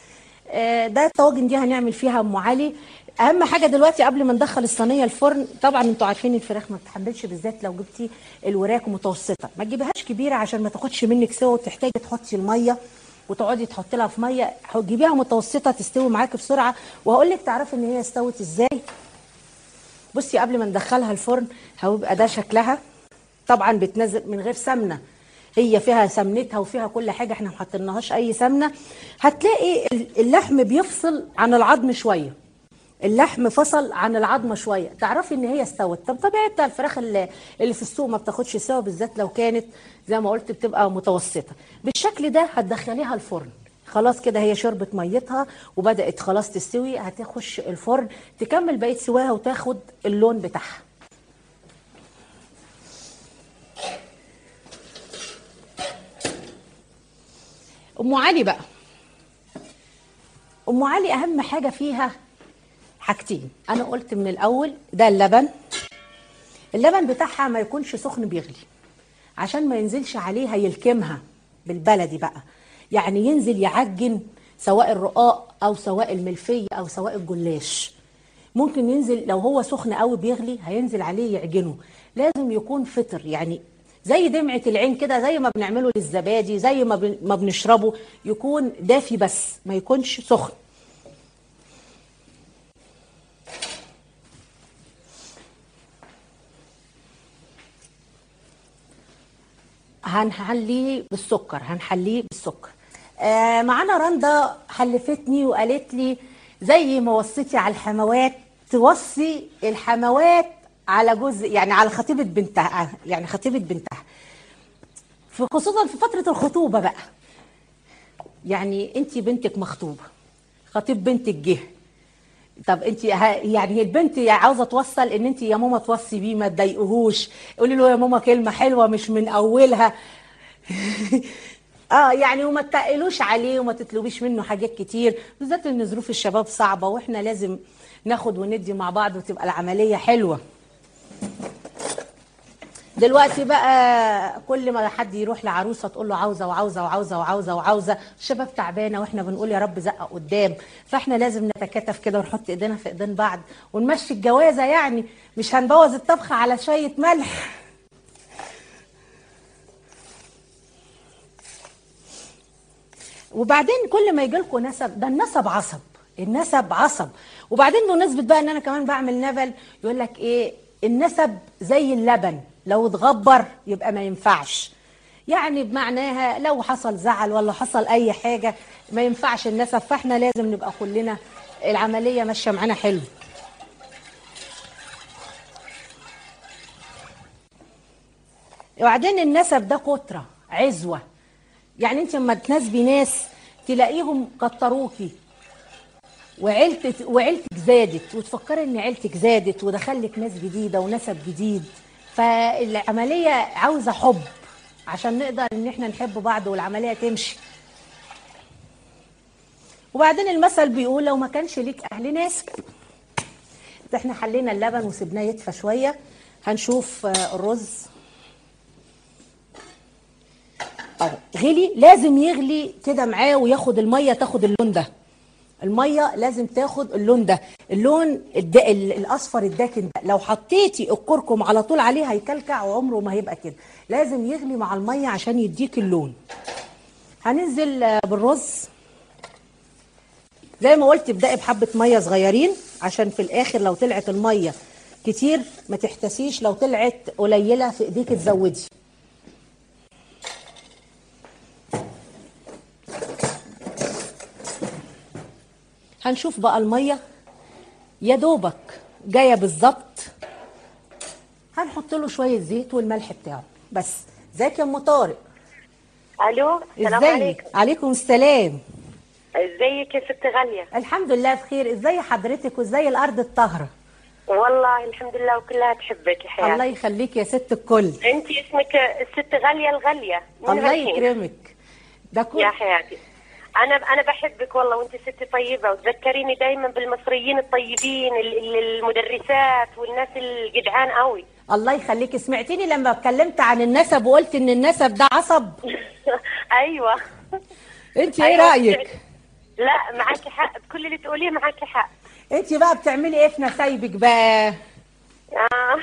آه، ده الطواجن دي هنعمل فيها ام علي اهم حاجه دلوقتي قبل ما ندخل الصينيه الفرن طبعا انتوا عارفين الفراخ ما بتحملش بالذات لو جبتي الوراك متوسطه ما تجيبهاش كبيره عشان ما تاخدش منك سوا وتحتاجي تحطي الميه وتقعدي تحطي لها في ميه جيبيها متوسطه تستوي معاكي بسرعه وهقول لك تعرفي ان هي استوت ازاي بصي قبل ما ندخلها الفرن هيبقى ده شكلها طبعا بتنزل من غير سمنه هي فيها سمنتها وفيها كل حاجه احنا ما حطيناهاش اي سمنه هتلاقي اللحم بيفصل عن العظم شويه اللحم فصل عن العظمه شويه تعرفي ان هي استوت طب طبيعي بتاع الفراخ اللي, اللي في السوق ما بتاخدش سوا بالذات لو كانت زي ما قلت بتبقى متوسطه بالشكل ده هتدخليها الفرن خلاص كده هي شربت ميتها وبدات خلاص تستوي هتخش الفرن تكمل بقيه سواها وتاخد اللون بتاعها ام علي بقى ام علي اهم حاجه فيها حاجتين انا قلت من الاول ده اللبن اللبن بتاعها ما يكونش سخن بيغلي عشان ما ينزلش عليه هيلكمها بالبلدي بقى يعني ينزل يعجن سواء الرقاق او سواء الملفيه او سواء الجلاش ممكن ينزل لو هو سخن قوي بيغلي هينزل عليه يعجنه لازم يكون فطر يعني زي دمعة العين كده زي ما بنعمله للزبادي زي ما بن- ما بنشربه يكون دافي بس ما يكونش سخن هنحليه بالسكر هنحليه بالسكر آه معانا رندا حلفتني وقالت لي زي ما وصيتي على الحموات توصي الحموات على جزء يعني على خطيبة بنتها يعني خطيبة بنتها في خصوصا في فترة الخطوبة بقى يعني انت بنتك مخطوبة خطيب بنتك جه طب انت ه- يعني البنت عاوزه توصل ان انت يا ماما توصي بيه ما تضايقهوش قولي له يا ماما كلمه حلوه مش من اولها اه يعني وما تقلوش عليه وما تطلبيش منه حاجات كتير بالذات ان ظروف الشباب صعبه واحنا لازم ناخد وندي مع بعض وتبقى العمليه حلوه دلوقتي بقى كل ما حد يروح لعروسه تقول له عاوزه وعاوزه وعاوزه وعاوزه وعاوزه الشباب تعبانه واحنا بنقول يا رب زقه قدام فاحنا لازم نتكاتف كده ونحط ايدينا في ايدين بعض ونمشي الجوازه يعني مش هنبوظ الطبخه على شويه ملح وبعدين كل ما يجي لكم نسب ده النسب عصب النسب عصب وبعدين بمناسبه بقى ان انا كمان بعمل نبل يقول لك ايه النسب زي اللبن لو اتغبر يبقى ما ينفعش يعني بمعناها لو حصل زعل ولا حصل اي حاجه ما ينفعش النسب فاحنا لازم نبقى كلنا العمليه ماشيه معانا حلو وبعدين النسب ده كتره عزوه يعني انت لما تناسبي ناس تلاقيهم كتروكي وعيلتك وعيلتك زادت وتفكري ان عيلتك زادت ودخلك ناس جديده ونسب جديد فالعمليه عاوزه حب عشان نقدر ان احنا نحب بعض والعمليه تمشي وبعدين المثل بيقول لو ما كانش ليك اهل ناس احنا حلينا اللبن وسبناه يدفى شويه هنشوف آه، الرز اهو غلي لازم يغلي كده معاه وياخد الميه تاخد اللون ده الميه لازم تاخد اللون ده اللون الد... ال- الاصفر الداكن ده لو حطيتي الكركم على طول عليه هيكلكع وعمره ما هيبقى كده لازم يغلي مع الميه عشان يديك اللون هننزل آه، بالرز زي ما قلت ابدأي بحبة مية صغيرين عشان في الآخر لو طلعت المية كتير ما تحتسيش لو طلعت قليلة في ايديك تزودي هنشوف بقى المية يا دوبك جاية بالظبط هنحط له شوية زيت والملح بتاعه بس ازيك يا ام طارق الو السلام ازيك عليكم عليكم السلام ازيك يا ست غاليه الحمد لله بخير ازاي حضرتك وازاي الارض الطاهره والله الحمد لله وكلها تحبك يا حياتي الله يخليك يا ست الكل انت اسمك الست غاليه الغاليه من الله هالحين. يكرمك ده كل يا حياتي انا انا بحبك والله وانت ست طيبه وتذكريني دايما بالمصريين الطيبين ال- ال- المدرسات والناس الجدعان قوي الله يخليك سمعتيني لما اتكلمت عن النسب وقلت ان النسب ده عصب ايوه انت ايه أيوة، رايك لا معاكي حق بكل اللي تقوليه معاكي حق انت بقى بتعملي ايه في نسايبك بقى آه.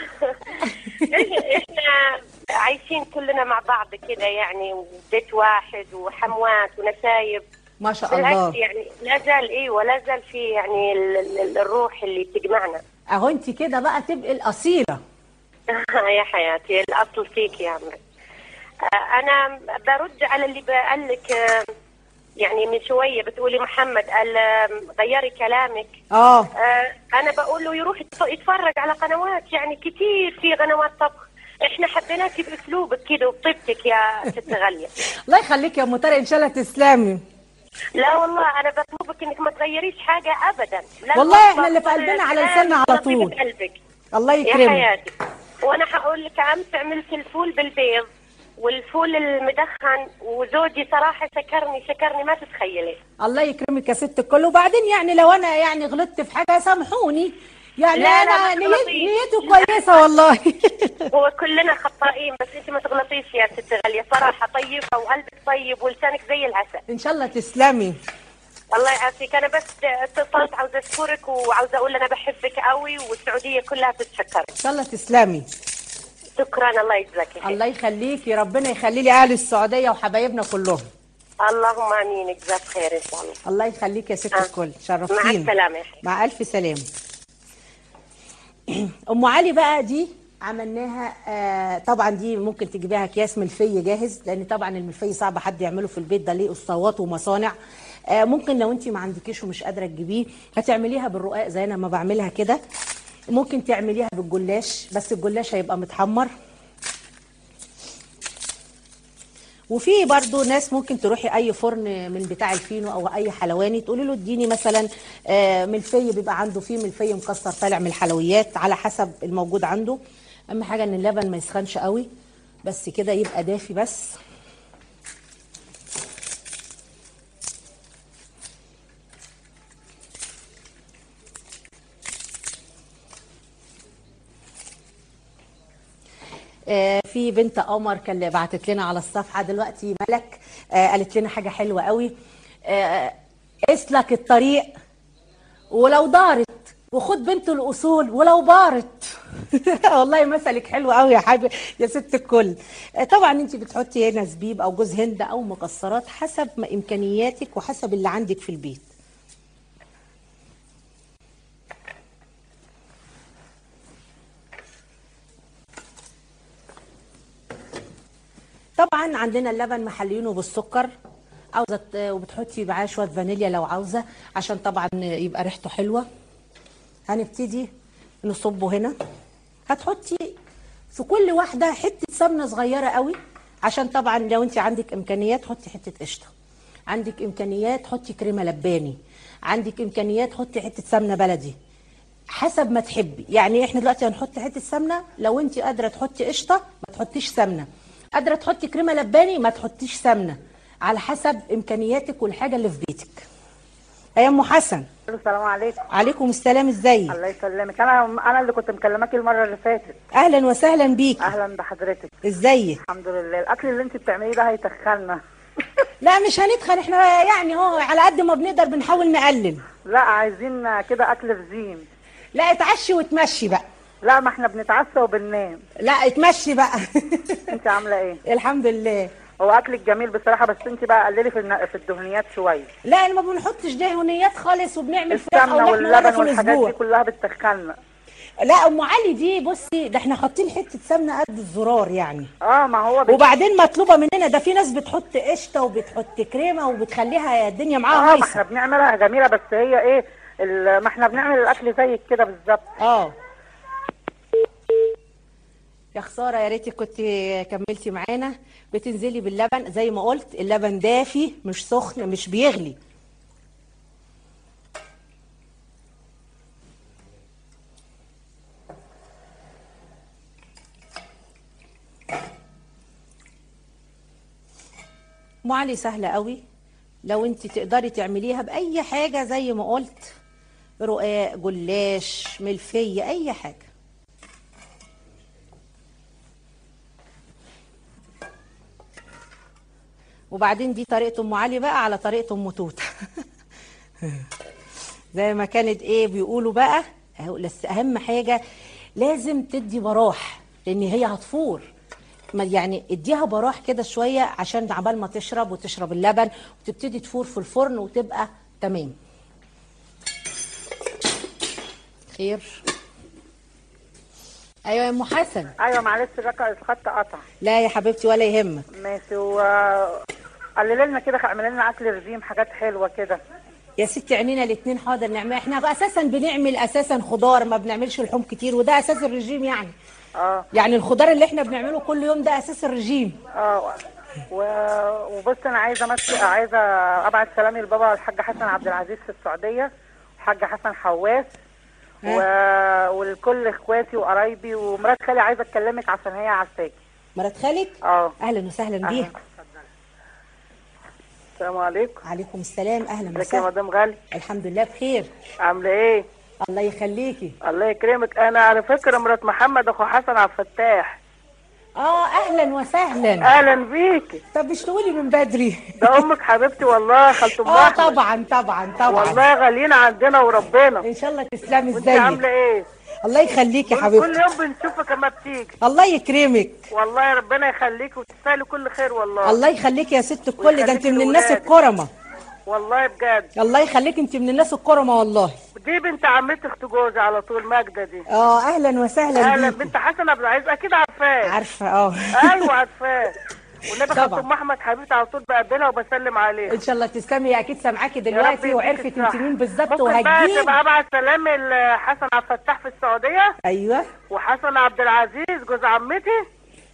احنا عايشين كلنا مع بعض كده يعني وبيت واحد وحموات ونسايب ما شاء بالعكس الله يعني لا زال ايه ولا زال في يعني ال- ال- الروح اللي بتجمعنا اهو انت كده بقى تبقي الاصيله يا حياتي الاصل فيك يا عمري آه، انا برد على اللي قال لك آه، يعني من شويه بتقولي محمد قال آه، غيري كلامك اه آه، انا بقول له يروح يتف- يتفرج على قنوات يعني كتير في قنوات طبخ احنا حبيناكي باسلوبك كده وبطيبتك يا ست غاليه الله يخليك يا ام طارق ان شاء الله تسلمي لا والله انا بطلبك انك ما تغيريش حاجه ابدا لا والله المطبخ احنا اللي في ولا قلبنا على الكلام لساننا على ولا طول. طيبة قلبك الله يا يكرمك حياتي وانا هقول لك امس عملت الفول بالبيض والفول المدخن وزوجي صراحه شكرني شكرني ما تتخيلي الله يكرمك يا ست الكل وبعدين يعني لو انا يعني غلطت في حاجه سامحوني يعني لا، لا، انا ما نيت- تغلطيش. نيته كويسه والله هو كلنا خطائين بس انت ما تغلطيش يا ست غاليه صراحه طيبه وقلبك طيب ولسانك زي العسل ان شاء الله تسلمي الله يعافيك انا بس اتصلت عاوزه اشكرك وعاوزه اقول انا بحبك قوي والسعوديه كلها بتشكرك ان شاء الله تسلمي شكرا الله يجزاك خير الله يخليكي ربنا يخلي لي اهل السعوديه وحبايبنا كلهم اللهم امين جزاك خير ان شاء الله الله يخليك يا ست آه. الكل مع شرفتينا السلامه يا حبيبي مع الف سلامه ام علي بقى دي عملناها آه طبعا دي ممكن تجيبيها اكياس ملفي جاهز لان طبعا الملفي صعب حد يعمله في البيت ده ليه اسطوات ومصانع آه ممكن لو انت ما عندكيش ومش قادره تجيبيه هتعمليها بالرقاق زي انا ما بعملها كده ممكن تعمليها بالجلاش بس الجلاش هيبقى متحمر وفي برضو ناس ممكن تروحي اي فرن من بتاع الفينو او اي حلواني تقولي له اديني مثلا آه، ملفي بيبقى عنده فيه ملفي مكسر طالع من الحلويات على حسب الموجود عنده اهم حاجه ان اللبن ما يسخنش قوي بس كده يبقى دافي بس آه، في بنت قمر كان بعتت لنا على الصفحه دلوقتي ملك آه، قالت لنا حاجه حلوه قوي آه، اسلك الطريق ولو دارت وخد بنت الاصول ولو بارت والله مثلك حلو قوي يا حبيبي يا ست الكل آه، طبعا انت بتحطي هنا زبيب او جوز هند او مكسرات حسب ما امكانياتك وحسب اللي عندك في البيت طبعا عندنا اللبن محلينه بالسكر عاوزه ت- وبتحطي معاه شويه فانيليا لو عاوزه عشان طبعا يبقى ريحته حلوه هنبتدي نصبه هنا هتحطي في كل واحده حته سمنه صغيره قوي عشان طبعا لو انت عندك امكانيات حطي حته قشطه عندك امكانيات حطي كريمه لباني عندك امكانيات حطي حته سمنه بلدي حسب ما تحبي يعني احنا دلوقتي هنحط حته سمنه لو انت قادره تحطي قشطه ما تحطيش سمنه قادره تحطي كريمه لباني ما تحطيش سمنه على حسب امكانياتك والحاجه اللي في بيتك يا ام حسن السلام عليكم عليكم السلام ازيك الله يسلمك انا انا اللي كنت مكلماكي المره اللي فاتت اهلا وسهلا بيك اهلا بحضرتك ازيك الحمد لله الاكل اللي انت بتعمليه ده هيتخننا لا مش هنتخن احنا يعني هو على قد ما بنقدر بنحاول نقلل لا عايزين كده اكل رزين لا اتعشي وتمشي بقى لا ما احنا بنتعشى وبننام لا اتمشي بقى انت عامله ايه الحمد لله هو اكلك جميل بصراحه بس انت بقى قللي في الن- في الدهنيات شويه لا انا ما بنحطش دهنيات خالص وبنعمل فراخ او السمنه لحمه مره واللبن في والحاجات الاسبوع دي كلها بتتخننا لا ام علي دي بصي ده احنا حاطين حته سمنه قد الزرار يعني اه ما هو بت... وبعدين مطلوبه مننا ده في ناس بتحط قشطه وبتحط كريمه وبتخليها الدنيا معاها اه ما هايصه احنا بنعملها جميله بس هي ايه ال- ما احنا بنعمل الاكل زيك كده بالظبط اه يا خساره يا ريتك كنت كملتي معانا بتنزلي باللبن زي ما قلت اللبن دافي مش سخن مش بيغلي ام علي سهله قوي لو انت تقدري تعمليها باي حاجه زي ما قلت رقاق جلاش ملفيه اي حاجه وبعدين دي طريقه ام علي بقى على طريقه ام توته زي ما كانت ايه بيقولوا بقى أهو بس اهم حاجه لازم تدي براح لان هي هتفور ما يعني اديها براح كده شويه عشان عبال ما تشرب وتشرب اللبن وتبتدي تفور في الفرن وتبقى تمام خير ايوه يا ام حسن ايوه معلش الرقم الخط قطع لا يا حبيبتي ولا يهمك ماشي و قلل لنا كده اعمل لنا اكل رجيم حاجات حلوه كده يا ستي عينينا الاثنين حاضر نعمل احنا اساسا بنعمل اساسا خضار ما بنعملش لحوم كتير وده اساس الرجيم يعني اه يعني الخضار اللي احنا بنعمله كل يوم ده اساس الرجيم اه و... وبص انا عايزه امسي عايزه ابعت سلامي لبابا الحاج حسن عبد العزيز في السعوديه الحاج حسن حواس و... ولكل اخواتي وقرايبي ومرات خالي عايزه اكلمك عشان هي عارفاكي مرات خالك اه اهلا وسهلا بيها السلام عليكم عليكم السلام اهلا ازيك يا وسهلا مدام غالي الحمد لله بخير عامله ايه الله يخليكي الله يكرمك انا على فكره مرات محمد اخو حسن عبد الفتاح اه اهلا وسهلا اهلا بيكي طب مش تقولي من بدري ده امك حبيبتي والله خالته ام اه احمد طبعا طبعا طبعا والله غاليين عندنا وربنا ان شاء الله تسلمي وانت عامله ازيك ايه الله يخليكي يا كل حبيبتي يوم بنشوفك اما بتيجي الله يكرمك والله ربنا يخليك وتستاهلي كل خير والله الله يخليكي يا ست الكل ده انت ويخليكي من الناس لولادك. الكرمه والله بجد الله يخليك انت من الناس الكرمه والله دي بنت عمتي اخت جوزي على طول ماجده دي اه اهلا وسهلا اهلا بيكي بنت حسن عبد العزيز اكيد عارفاه عارفه اه ايوه عارفاه والنبي طبعا. خالته ام احمد حبيبتي على طول بقابلها وبسلم عليها ان شاء الله تسلمي هي اكيد سامعاكي يا رب دلوقتي يديك وعرفت الصحة. انت مين بالظبط ممكن بقى وهتجيب تبقى ابعت سلام لحسن عبد الفتاح في السعوديه ايوه وحسن عبد العزيز جوز عمتي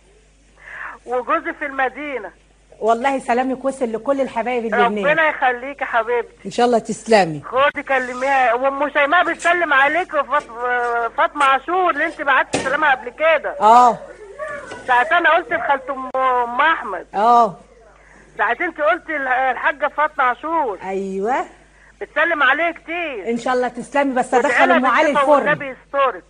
وجوزي في المدينه والله سلامك وصل لكل الحبايب اللي هناك ربنا يخليك يا حبيبتي ان شاء الله تسلمي خدي كلميها وام شيماء بتسلم عليك وفاط- فاطمه عاشور اللي انت بعتي سلامها قبل كده اه ساعة انا قلت لخالة ام أم احمد اه ساعة انت قلت ال- الحاجه فاطمه عاشور ايوه بتسلم عليه كتير ان شاء الله تسلمي بس وادعي ادخل لها ام علي بالشفا الفرن والنبي يسترك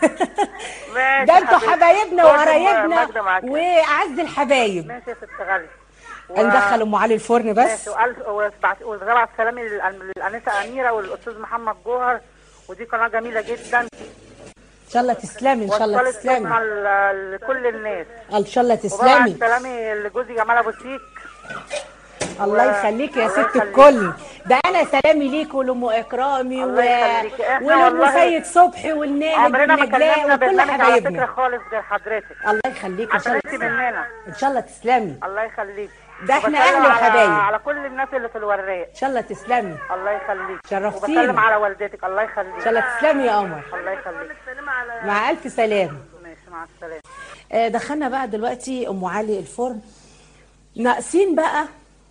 ماشي ده يا انتوا حبيبتي. حبايبنا خد وقرايبنا ماجدة معاك. واعز الحبايب ماشي يا ست غالي ندخل ام علي الفرن بس ماشي وقال- وبعت- وببعت سلامي للأن- للانسه اميره والاستاذ محمد جوهر ودي قناه جميله جدا ان شاء الله تسلمي ان شاء الله وصلت تسلمي صوتنا ل- لكل الناس ان شاء الله وببعت تسلمي سلامي لجوزي جمال ابو سيك الله و- يخليكي يا الله ست يخليك. الكل ده انا سلامي ليك ولام اكرامي و... الله يخليكي. إحنا ولام والله سيد صبحي والناهد عمرنا ما والنجلاء كلمنا وكل برنامج على حبايبنا فكره خالص غير حضرتك الله يخليك ان شاء عشان الله انت تسلمي مننا ان شاء الله تسلمي الله يخليك ده احنا وبسلم اهل على- وحبايب. على كل الناس اللي في الوراق ان شاء الله تسلمي الله يخليك شرفتينا. وبسلم على والدتك الله يخليك ان شاء الله تسلمي يا قمر الله يخليك مع الف سلامه ماشي مع السلامه آه، دخلنا بقى دلوقتي ام علي الفرن ناقصين بقى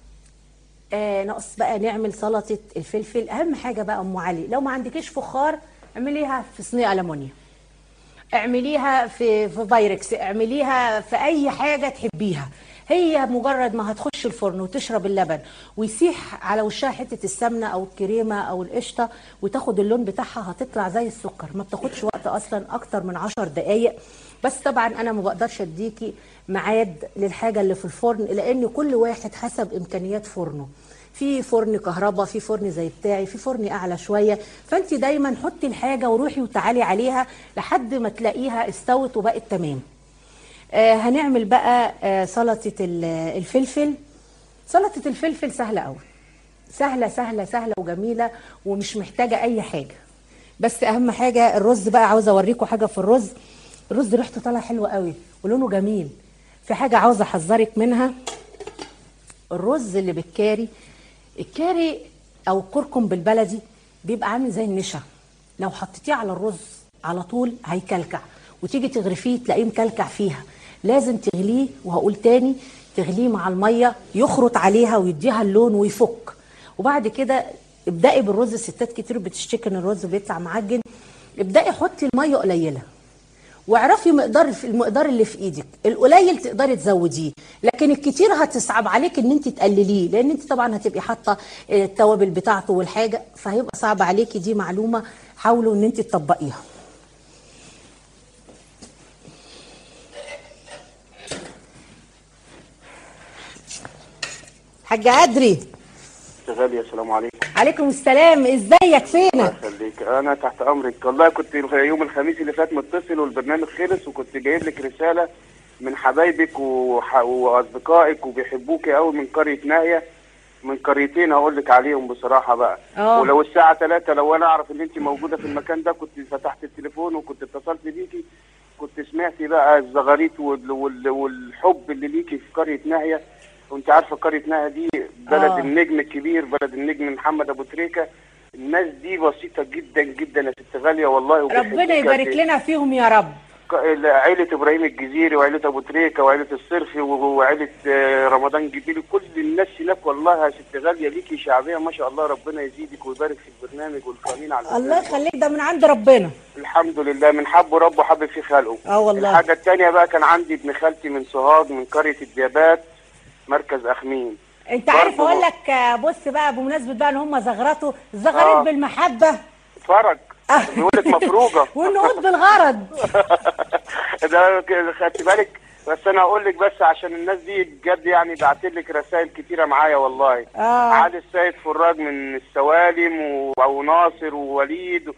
آه ناقص بقى نعمل سلطه الفلفل اهم حاجه بقى ام علي لو ما عندكيش فخار اعمليها في صينيه المونيا اعمليها في في بايركس اعمليها في اي حاجه تحبيها هي مجرد ما هتخش الفرن وتشرب اللبن ويسيح على وشها حته السمنه او الكريمه او القشطه وتاخد اللون بتاعها هتطلع زي السكر ما بتاخدش وقت اصلا اكتر من عشر دقايق بس طبعا انا ما بقدرش اديكي ميعاد للحاجه اللي في الفرن لان كل واحد حسب امكانيات فرنه في فرن كهرباء في فرن زي بتاعي في فرن اعلى شويه فانت دايما حطي الحاجه وروحي وتعالي عليها لحد ما تلاقيها استوت وبقت تمام آه هنعمل بقى آه سلطه ال- الفلفل سلطه الفلفل سهله قوي سهله سهله سهله وجميله ومش محتاجه اي حاجه بس اهم حاجه الرز بقى عاوزه اوريكم حاجه في الرز الرز ريحته طالعه حلوه قوي ولونه جميل في حاجه عاوزه احذرك منها الرز اللي بالكاري الكاري او الكركم بالبلدي بيبقى عامل زي النشا لو حطيتيه على الرز على طول هيكلكع وتيجي تغرفيه تلاقيه مكلكع فيها لازم تغليه وهقول تاني تغليه مع الميه يخرط عليها ويديها اللون ويفك وبعد كده ابدأي بالرز الستات كتير بتشتكي ان الرز بيطلع معجن ابدأي حطي الميه قليله واعرفي مقدار المقدار اللي في ايدك القليل تقدري تزوديه لكن الكتير هتصعب عليك ان انت تقلليه لان انت طبعا هتبقي حاطه آه، التوابل بتاعته والحاجه فهيبقى صعب عليكي دي معلومه حاولوا ان انت تطبقيها حاجه ادري غالية السلام عليكم عليكم السلام ازيك فينك خليك انا تحت امرك والله كنت يوم الخميس اللي فات متصل والبرنامج خلص وكنت جايب لك رساله من حبايبك وح... واصدقائك وبيحبوك قوي من قريه ناهيه من قريتين هقول لك عليهم بصراحه بقى آه. ولو الساعه 3 لو انا اعرف ان انت موجوده في المكان ده كنت فتحت التليفون وكنت اتصلت بيكي كنت سمعتي بقى الزغاريت وال... وال... والحب اللي ليكي في قريه ناهيه وانت عارفه قريه ناهيه دي بلد آه. النجم الكبير بلد النجم محمد ابو تريكه الناس دي بسيطه جدا جدا يا ست غاليه والله وبيحبوك ربنا يبارك قد إيه. لنا فيهم يا رب ك- عيلة إبراهيم الجزيري وعيلة أبو تريكة وعيلة الصرفي و- وعيلة آه، رمضان جبيلي كل الناس هناك والله يا ست غالية ليكي شعبية ما شاء الله ربنا يزيدك ويبارك في البرنامج والقائمين على الله البرنامج. يخليك ده من عند ربنا الحمد لله من حبه ربه حبب في خلقه اه والله. الحاجة التانية بقى كان عندي ابن خالتي من سوهاج من قرية الديابات مركز أخميم انت عارف برضه- اقول لك آه، بص بقى بمناسبه بقى ان هم زغرطوا الزغاريت آه. بالمحبه اتفرج بيقول لك مفروجة والنقود بالغرض ده كده خدت بالك بس انا هقول لك بس عشان الناس دي بجد يعني بعت لك رسائل كتيره معايا والله آه. علي السيد فراج من السوالم و- وناصر ووليد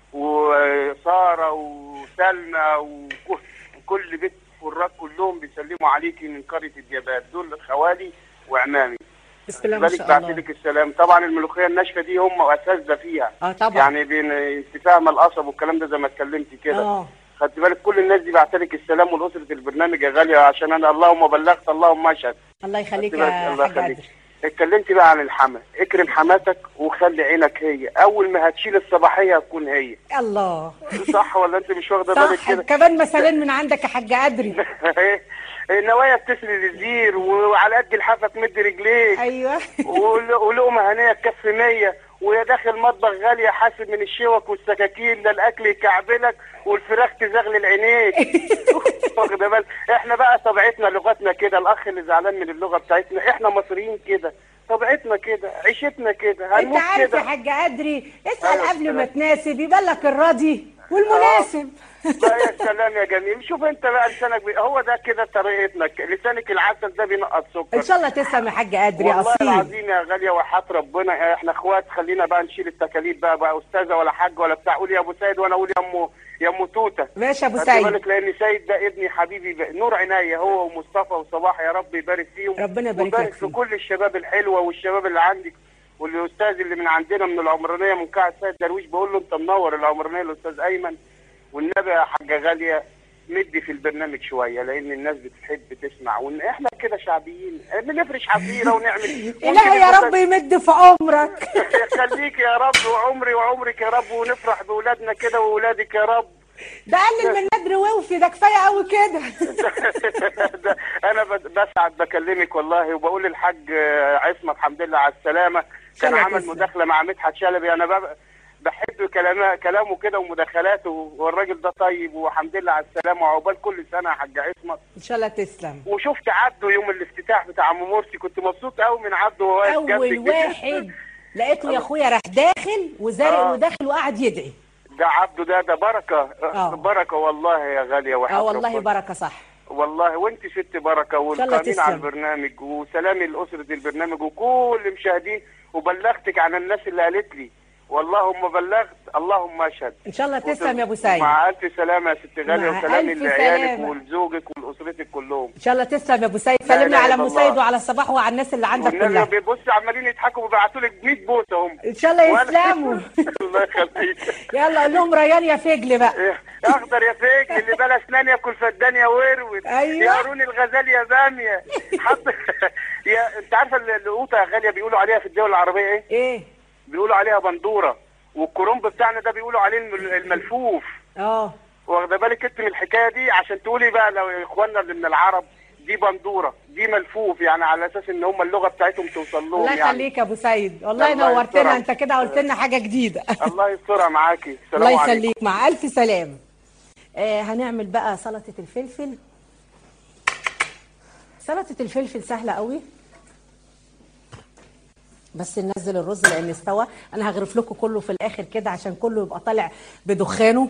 وساره وسلمى وكل- وكل بيت فراج كلهم بيسلموا عليكي من قريه الديابات دول خوالي وعمامي بسم الله ما بالك شاء بعت الله لك السلام طبعا الملوخيه الناشفه دي هم اساتذه فيها اه طبعا يعني بين استفهام القصب والكلام ده زي ما اتكلمتي كده اه خدت بالك كل الناس دي بعتلك السلام والاسره البرنامج يا غاليه عشان انا اللهم بلغت اللهم اشهد الله يخليك خدت بالك؟ يا الله حاج يخليك عادل اتكلمتي بقى عن الحما اكرم حماتك وخلي عينك هي اول ما هتشيل الصباحيه هتكون هي الله صح ولا انت مش واخده بالك صح كده كمان مثالين من عندك يا حاج ادري النوايا بتسند الزير وعلى قد الحافه تمد رجليك ايوه ول- ولقمه هنيه تكفي 100 ويا داخل مطبخ غاليه حاسب من الشوك والسكاكين ده الاكل يكعبلك والفراخ تزغلل عينيك واخده بالك احنا بقى طبيعتنا لغتنا كده الاخ اللي زعلان من اللغه بتاعتنا احنا مصريين كده طبيعتنا كده عيشتنا كده انت هنموت عارف يا كده حاج ادري اسال أيوة قبل ما السلام. تناسب يبان لك الراضي والمناسب لا يا سلام يا جميل شوف انت بقى لسانك بي... هو ده كده طريقتنا لسانك العسل ده بينقط سكر ان شاء الله تسلم يا حاج ادري والله اصيل العظيم يا غاليه وحياه ربنا احنا اخوات خلينا بقى نشيل التكاليف بقى بقى استاذه ولا حاج ولا بتاع قول يا ابو سيد وانا اقول يا ام يا ام توته ماشي يا ابو خدت سيد بالك لان سيد ده ابني حبيبي بقى. نور عينيا هو ومصطفى وصباح يا رب يبارك فيهم ربنا يبارك ويبارك لك في فيهم. كل الشباب الحلوه والشباب اللي عندك والاستاذ اللي من عندنا من العمرانيه من قاعه سيد درويش بقول له انت منور العمرانيه الاستاذ ايمن والنبي يا حاجه غاليه مدي في البرنامج شويه لان الناس بتحب تسمع وان احنا كده شعبيين بنفرش حفيره ونعمل الهي يا رب يمد في عمرك يخليك يا رب وعمري وعمرك يا رب ونفرح باولادنا كده واولادك يا رب ده قلل من ندر ووفي ده كفايه قوي كده ده انا بس- بسعد بكلمك والله وبقول للحاج آه، عصمت الحمد لله على السلامه كان الله عمل تسلم. مداخله مع مدحت شلبي انا بب- بحب كلامه كلامه كده ومداخلاته والراجل ده طيب والحمد لله على السلامه وعقبال كل سنه يا حاج عصمت ان شاء الله تسلم وشفت عبده يوم الافتتاح بتاع عم مرسي كنت مبسوط قوي من عبده وهو واقف جنبي اول كده. واحد لقيته يا اخويا راح داخل وزارق آه. وداخل وقعد يدعي ده عبده ده ده بركه آه. بركه والله يا غاليه وحياة اه والله ربنا. بركه صح والله وانت ست بركه الله والقائمين تسلم. على البرنامج وسلامي لاسره البرنامج وكل المشاهدين وبلغتك عن الناس اللي قالت لي واللهم بلغت اللهم اشهد ان شاء الله تسلم يا ابو سيد مع الف سلامه يا ست غاليه مع وسلامي ألف لعيالك سلامة. ولزوجك ولاسرتك كلهم ان شاء الله تسلم يا ابو سيد لا سلمنا إله على إلا ابو الله. سيد وعلى الصباح وعلى الناس اللي عندك والنبي كلها بيبص عمالين يضحكوا وبيبعتوا لك 100 بوسه هم ان شاء الله وأنا- يسلموا الله يخليك يلا قول لهم ريان يا فجل بقى اخضر يا فيك اللي بلا اسنان ياكل فدان يا ورود أيوة. يا قارون الغزال يا باميه حط يا انت عارفه ال- القوطه يا غاليه بيقولوا عليها في الدول العربيه ايه؟ ايه بيقولوا عليها بندوره والكرنب بتاعنا ده بيقولوا عليه الم- الملفوف اه واخده بالك انت من الحكايه دي عشان تقولي بقى لو اخواننا اللي من العرب دي بندوره دي ملفوف يعني على اساس ان هم اللغه بتاعتهم توصل لهم الله يعني يخليك يا ابو سيد والله الله نورتنا يسترها. انت كده قلت لنا حاجه جديده الله يسترها معاكي السلام الله عليكم يخليك مع الف سلامه آه هنعمل بقى سلطه الفلفل سلطه الفلفل سهله قوي بس ننزل الرز لان استوى انا هغرف لكم كله في الاخر كده عشان كله يبقى طالع بدخانه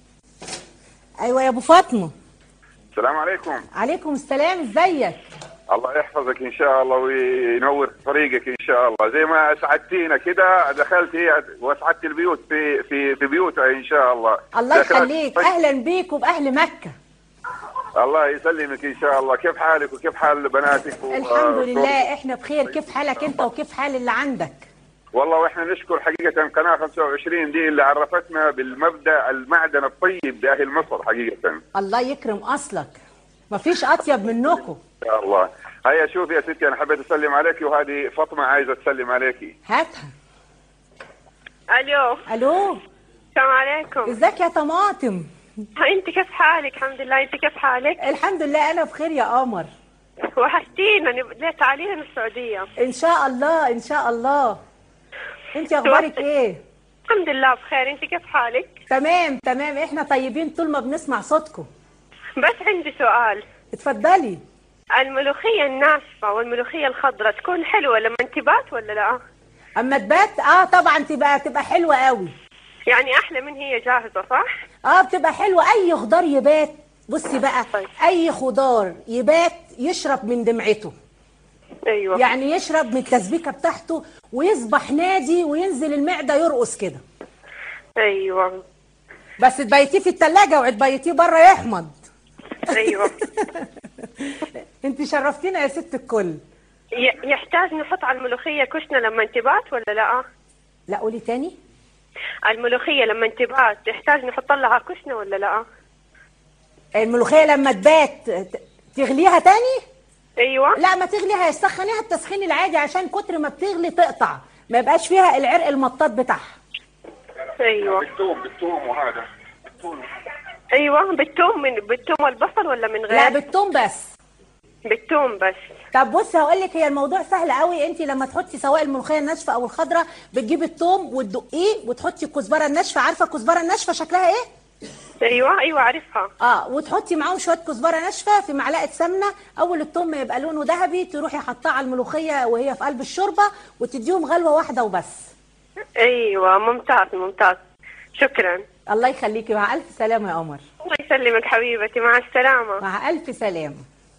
ايوه يا ابو فاطمه السلام عليكم عليكم السلام ازيك الله يحفظك ان شاء الله وينور طريقك ان شاء الله زي ما اسعدتينا كده دخلت هي واسعدت البيوت في في في بيوتها ان شاء الله الله دخلت- يخليك اهلا بيك وباهل مكه الله يسلمك ان شاء الله كيف حالك وكيف حال بناتك و- الحمد لله احنا بخير كيف حالك انت وكيف حال اللي عندك والله واحنا نشكر حقيقه قناه 25 دي اللي عرفتنا بالمبدا المعدن الطيب لاهل مصر حقيقه ان الله يكرم اصلك مفيش اطيب منكم شاء الله هيا شوفي يا ستي انا حبيت اسلم عليك وهذه فاطمه عايزه تسلم عليكي هاتها الو الو السلام عليكم ازيك يا طماطم انت كيف حالك الحمد لله انت كيف حالك الحمد لله انا بخير يا قمر وحشتينا نب- ليه تعالي لنا السعوديه ان شاء الله ان شاء الله انت اخبارك ايه الحمد لله بخير انت كيف حالك تمام تمام احنا طيبين طول ما بنسمع صوتكم بس عندي سؤال اتفضلي الملوخيه الناشفه والملوخيه الخضراء تكون حلوه لما انتبات ولا لا اما تبات اه طبعا تبقى تبقى حلوه قوي يعني احلى من هي جاهزه صح اه بتبقى حلوه اي خضار يبات بصي بقى اي خضار يبات يشرب من دمعته ايوه يعني يشرب من التسبيكه بتاعته ويصبح نادي وينزل المعده يرقص كده ايوه بس تبيتيه في التلاجة وتبيتيه بره يحمض ايوه انت شرفتينا يا ست الكل ي- يحتاج نحط على الملوخيه كشنه لما انتبات ولا لا لا قولي تاني الملوخيه لما انتبات تحتاج نحط لها كشنه ولا لا الملوخيه لما تبات ت- تغليها تاني ايوه لا ما تغليها يسخنيها التسخين العادي عشان كتر ما بتغلي تقطع ما يبقاش فيها العرق المطاط بتاعها ايوه بالثوم بالثوم وهذا ايوه بالثوم من بالثوم والبصل ولا من غير لا بالثوم بس بالثوم بس طب بصي هقول لك هي الموضوع سهل قوي انت لما تحطي سواء الملوخيه الناشفه او الخضراء بتجيبي الثوم وتدقيه وتحطي الكزبره الناشفه عارفه الكزبره الناشفه شكلها ايه ايوه ايوه عارفها اه وتحطي معاهم شويه كزبره ناشفه في معلقه سمنه اول الثوم ما يبقى لونه ذهبي تروحي حاطاه على الملوخيه وهي في قلب الشوربه وتديهم غلوه واحده وبس ايوه ممتاز ممتاز شكرا الله يخليكي مع الف سلامه يا قمر الله يسلمك حبيبتي مع السلامه مع الف سلامه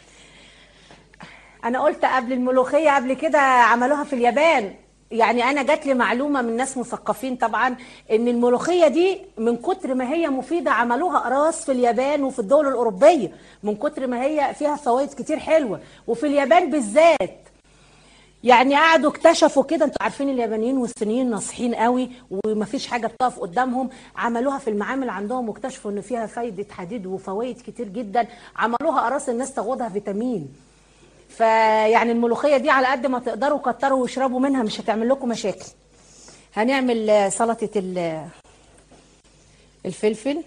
انا قلت قبل الملوخيه قبل كده عملوها في اليابان يعني انا جات لي معلومه من ناس مثقفين طبعا ان الملوخيه دي من كتر ما هي مفيده عملوها اقراص في اليابان وفي الدول الاوروبيه من كتر ما هي فيها فوائد كتير حلوه وفي اليابان بالذات يعني قعدوا اكتشفوا كده انتوا عارفين اليابانيين والصينيين ناصحين قوي ومفيش حاجه بتقف قدامهم عملوها في المعامل عندهم واكتشفوا ان فيها فايده حديد وفوائد كتير جدا عملوها اقراص الناس تاخدها فيتامين فيعني الملوخيه دي على قد ما تقدروا كتروا واشربوا منها مش هتعمل لكم مشاكل هنعمل آه، سلطه ال- الفلفل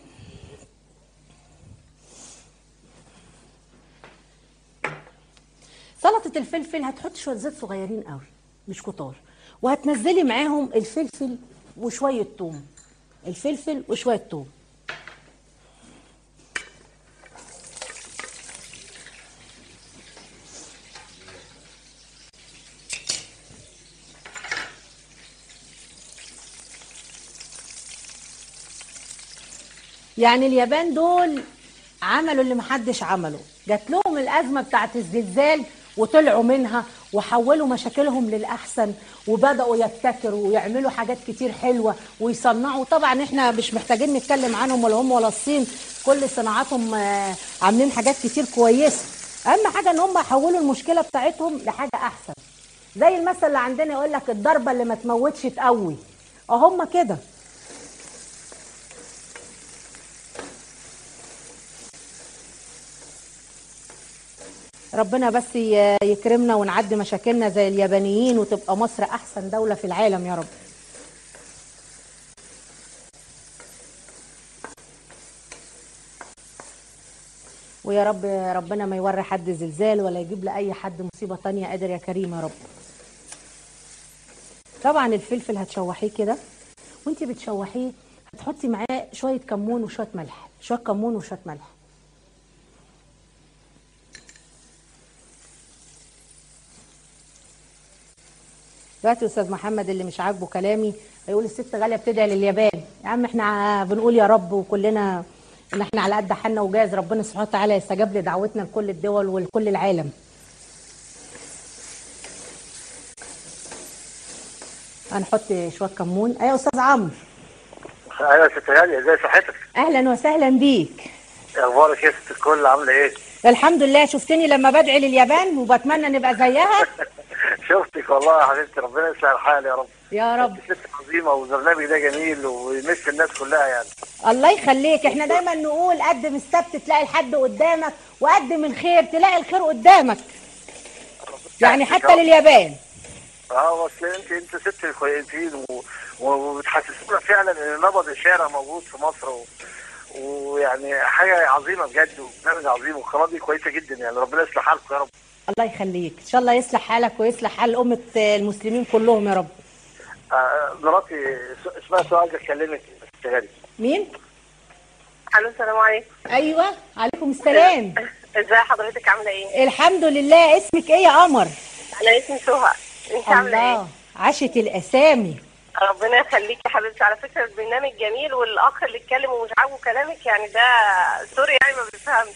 سلطه الفلفل هتحطي شويه زيت صغيرين قوي مش كتار وهتنزلي معاهم الفلفل وشويه توم الفلفل وشويه توم يعني اليابان دول عملوا اللي محدش عمله جات لهم الأزمة بتاعت الزلزال وطلعوا منها وحولوا مشاكلهم للأحسن وبدأوا يبتكروا ويعملوا حاجات كتير حلوة ويصنعوا طبعا احنا مش محتاجين نتكلم عنهم ولا هم ولا الصين كل صناعاتهم آه، عاملين حاجات كتير كويسة أهم حاجة إن هم حولوا المشكلة بتاعتهم لحاجة أحسن زي المثل اللي عندنا يقول لك الضربة اللي ما تموتش تقوي أهم كده ربنا بس ي- يكرمنا ونعدي مشاكلنا زي اليابانيين وتبقى مصر احسن دولة في العالم يا رب ويا رب ربنا ما يوري حد زلزال ولا يجيب لأي حد مصيبة تانية قادر يا كريم يا رب طبعا الفلفل هتشوحيه كده وانت بتشوحيه هتحطي معاه شوية كمون وشوية ملح شوية كمون وشوية ملح دلوقتي استاذ محمد اللي مش عاجبه كلامي هيقول الست غاليه بتدعي لليابان يا عم احنا بنقول يا رب وكلنا ان احنا على قد حالنا وجاز ربنا سبحانه وتعالى يستجاب لدعوتنا لكل الدول ولكل العالم هنحط شويه كمون ايوه يا استاذ عمرو ايوه يا ست غاليه ازي صحتك؟ اهلا وسهلا بيك اخبارك يا ست الكل عامله ايه؟ الحمد لله شفتني لما بدعي لليابان وبتمنى نبقى زيها شفتك والله يا حبيبتي ربنا يصلح الحال يا رب يا رب ست عظيمه والبرنامج ده جميل ويمس الناس كلها يعني الله يخليك احنا دايما نقول قدم السبت تلاقي الحد قدامك وقدم الخير تلاقي الخير قدامك يعني حتى لليابان اه بس انت انت ست كويسين و- و- وبتحسسونا فعلا ان نبض الشارع موجود في مصر و... ويعني حاجه عظيمه بجد وبرنامج عظيم والقناه دي كويسه جدا يعني ربنا يصلح حالكم يا رب الله يخليك ان شاء الله يصلح حالك ويصلح حال امه المسلمين كلهم يا رب آه، مراتي س- اسمها سؤال اكلمك ست غالي مين الو السلام عليكم ايوه عليكم السلام ازي حضرتك عامله ايه الحمد لله اسمك ايه يا قمر انا اسمي سهى انت عامله ايه الله عاشت الاسامي ربنا يخليك يا حبيبتي على فكره البرنامج جميل والاخ اللي اتكلم ومش عاجبه كلامك يعني ده سوري يعني ما بيفهمش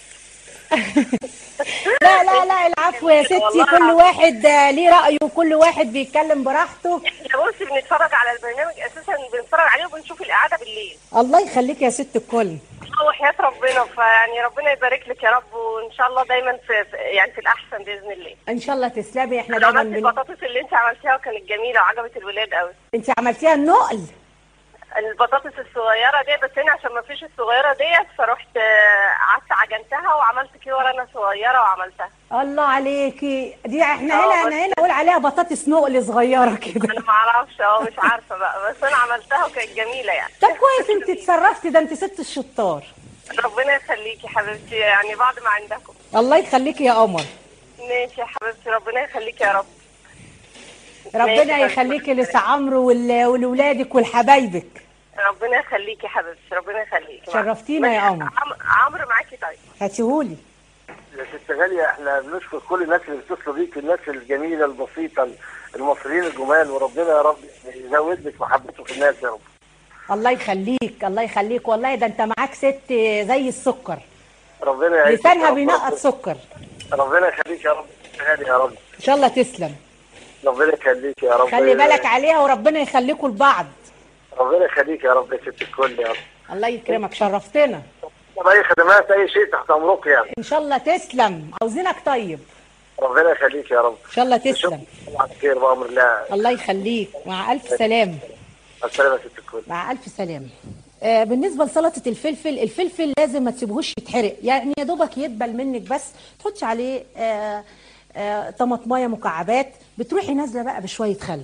لا لا لا العفو يا ستي والله كل واحد آه، ليه رايه وكل واحد بيتكلم براحته احنا بصي بنتفرج على البرنامج اساسا بنتفرج عليه وبنشوف الاعاده بالليل الله يخليك يا ست الكل وحياة ربنا فيعني ربنا يبارك لك يا رب وان شاء الله دايما في في- يعني في الاحسن باذن الله ان شاء الله تسلمي احنا دايما عملت بن... البطاطس اللي انت عملتيها وكانت جميله وعجبت الولاد قوي انت عملتيها النقل البطاطس الصغيره دي بس هنا عشان ما فيش الصغيره ديت فرحت آه، قعدت عجنتها وعملت كور انا صغيره وعملتها الله عليكي دي احنا اه، هنا بس- انا هنا اقول عليها بطاطس نقل صغيره كده انا ما اعرفش اه مش عارفه بقى بس انا عملتها وكانت جميله يعني طب كويس انت اتصرفتي ده انت ست الشطار ربنا يخليكي حبيبتي يعني بعد ما عندكم الله يخليكي يا قمر ماشي يا حبيبتي ربنا يخليكي يا رب ربنا ماشي. يخليكي لسه عمرو وال- ولولادك ولحبايبك ربنا يخليكي يا حبيبتي ربنا يخليكي شرفتينا يا قمر عم- عمرو معاكي طيب هاتيهولي يا ست غالية احنا بنشكر كل الناس اللي بتتصل بيك الناس الجميلة البسيطة المصريين الجمال وربنا يا رب يزود لك محبته في الناس يا رب الله يخليك الله يخليك والله ده انت معاك ست زي السكر ربنا يعيشك يا لسانها رب. بينقط سكر ربنا يخليك يا رب ست غالية يا رب ان شاء الله تسلم ربنا يخليك يا رب خلي بالك عليها وربنا يخليكوا لبعض ربنا يخليك يا رب يا ست الكل يا رب الله يكرمك شرفتنا طب اي خدمات اي شيء تحت امرك يعني ان شاء الله تسلم عاوزينك طيب ربنا يخليك يا رب ان شاء الله تسلم على خير بامر الله الله يخليك مع الف سلامه مع السلامة يا ست الكل مع الف سلامه آه، بالنسبه لسلطه الفلفل الفلفل لازم ما تسيبهوش يتحرق يعني يا دوبك يدبل منك بس تحطي عليه آه، آه، طماطمايه مكعبات بتروحي نازله بقى بشويه خل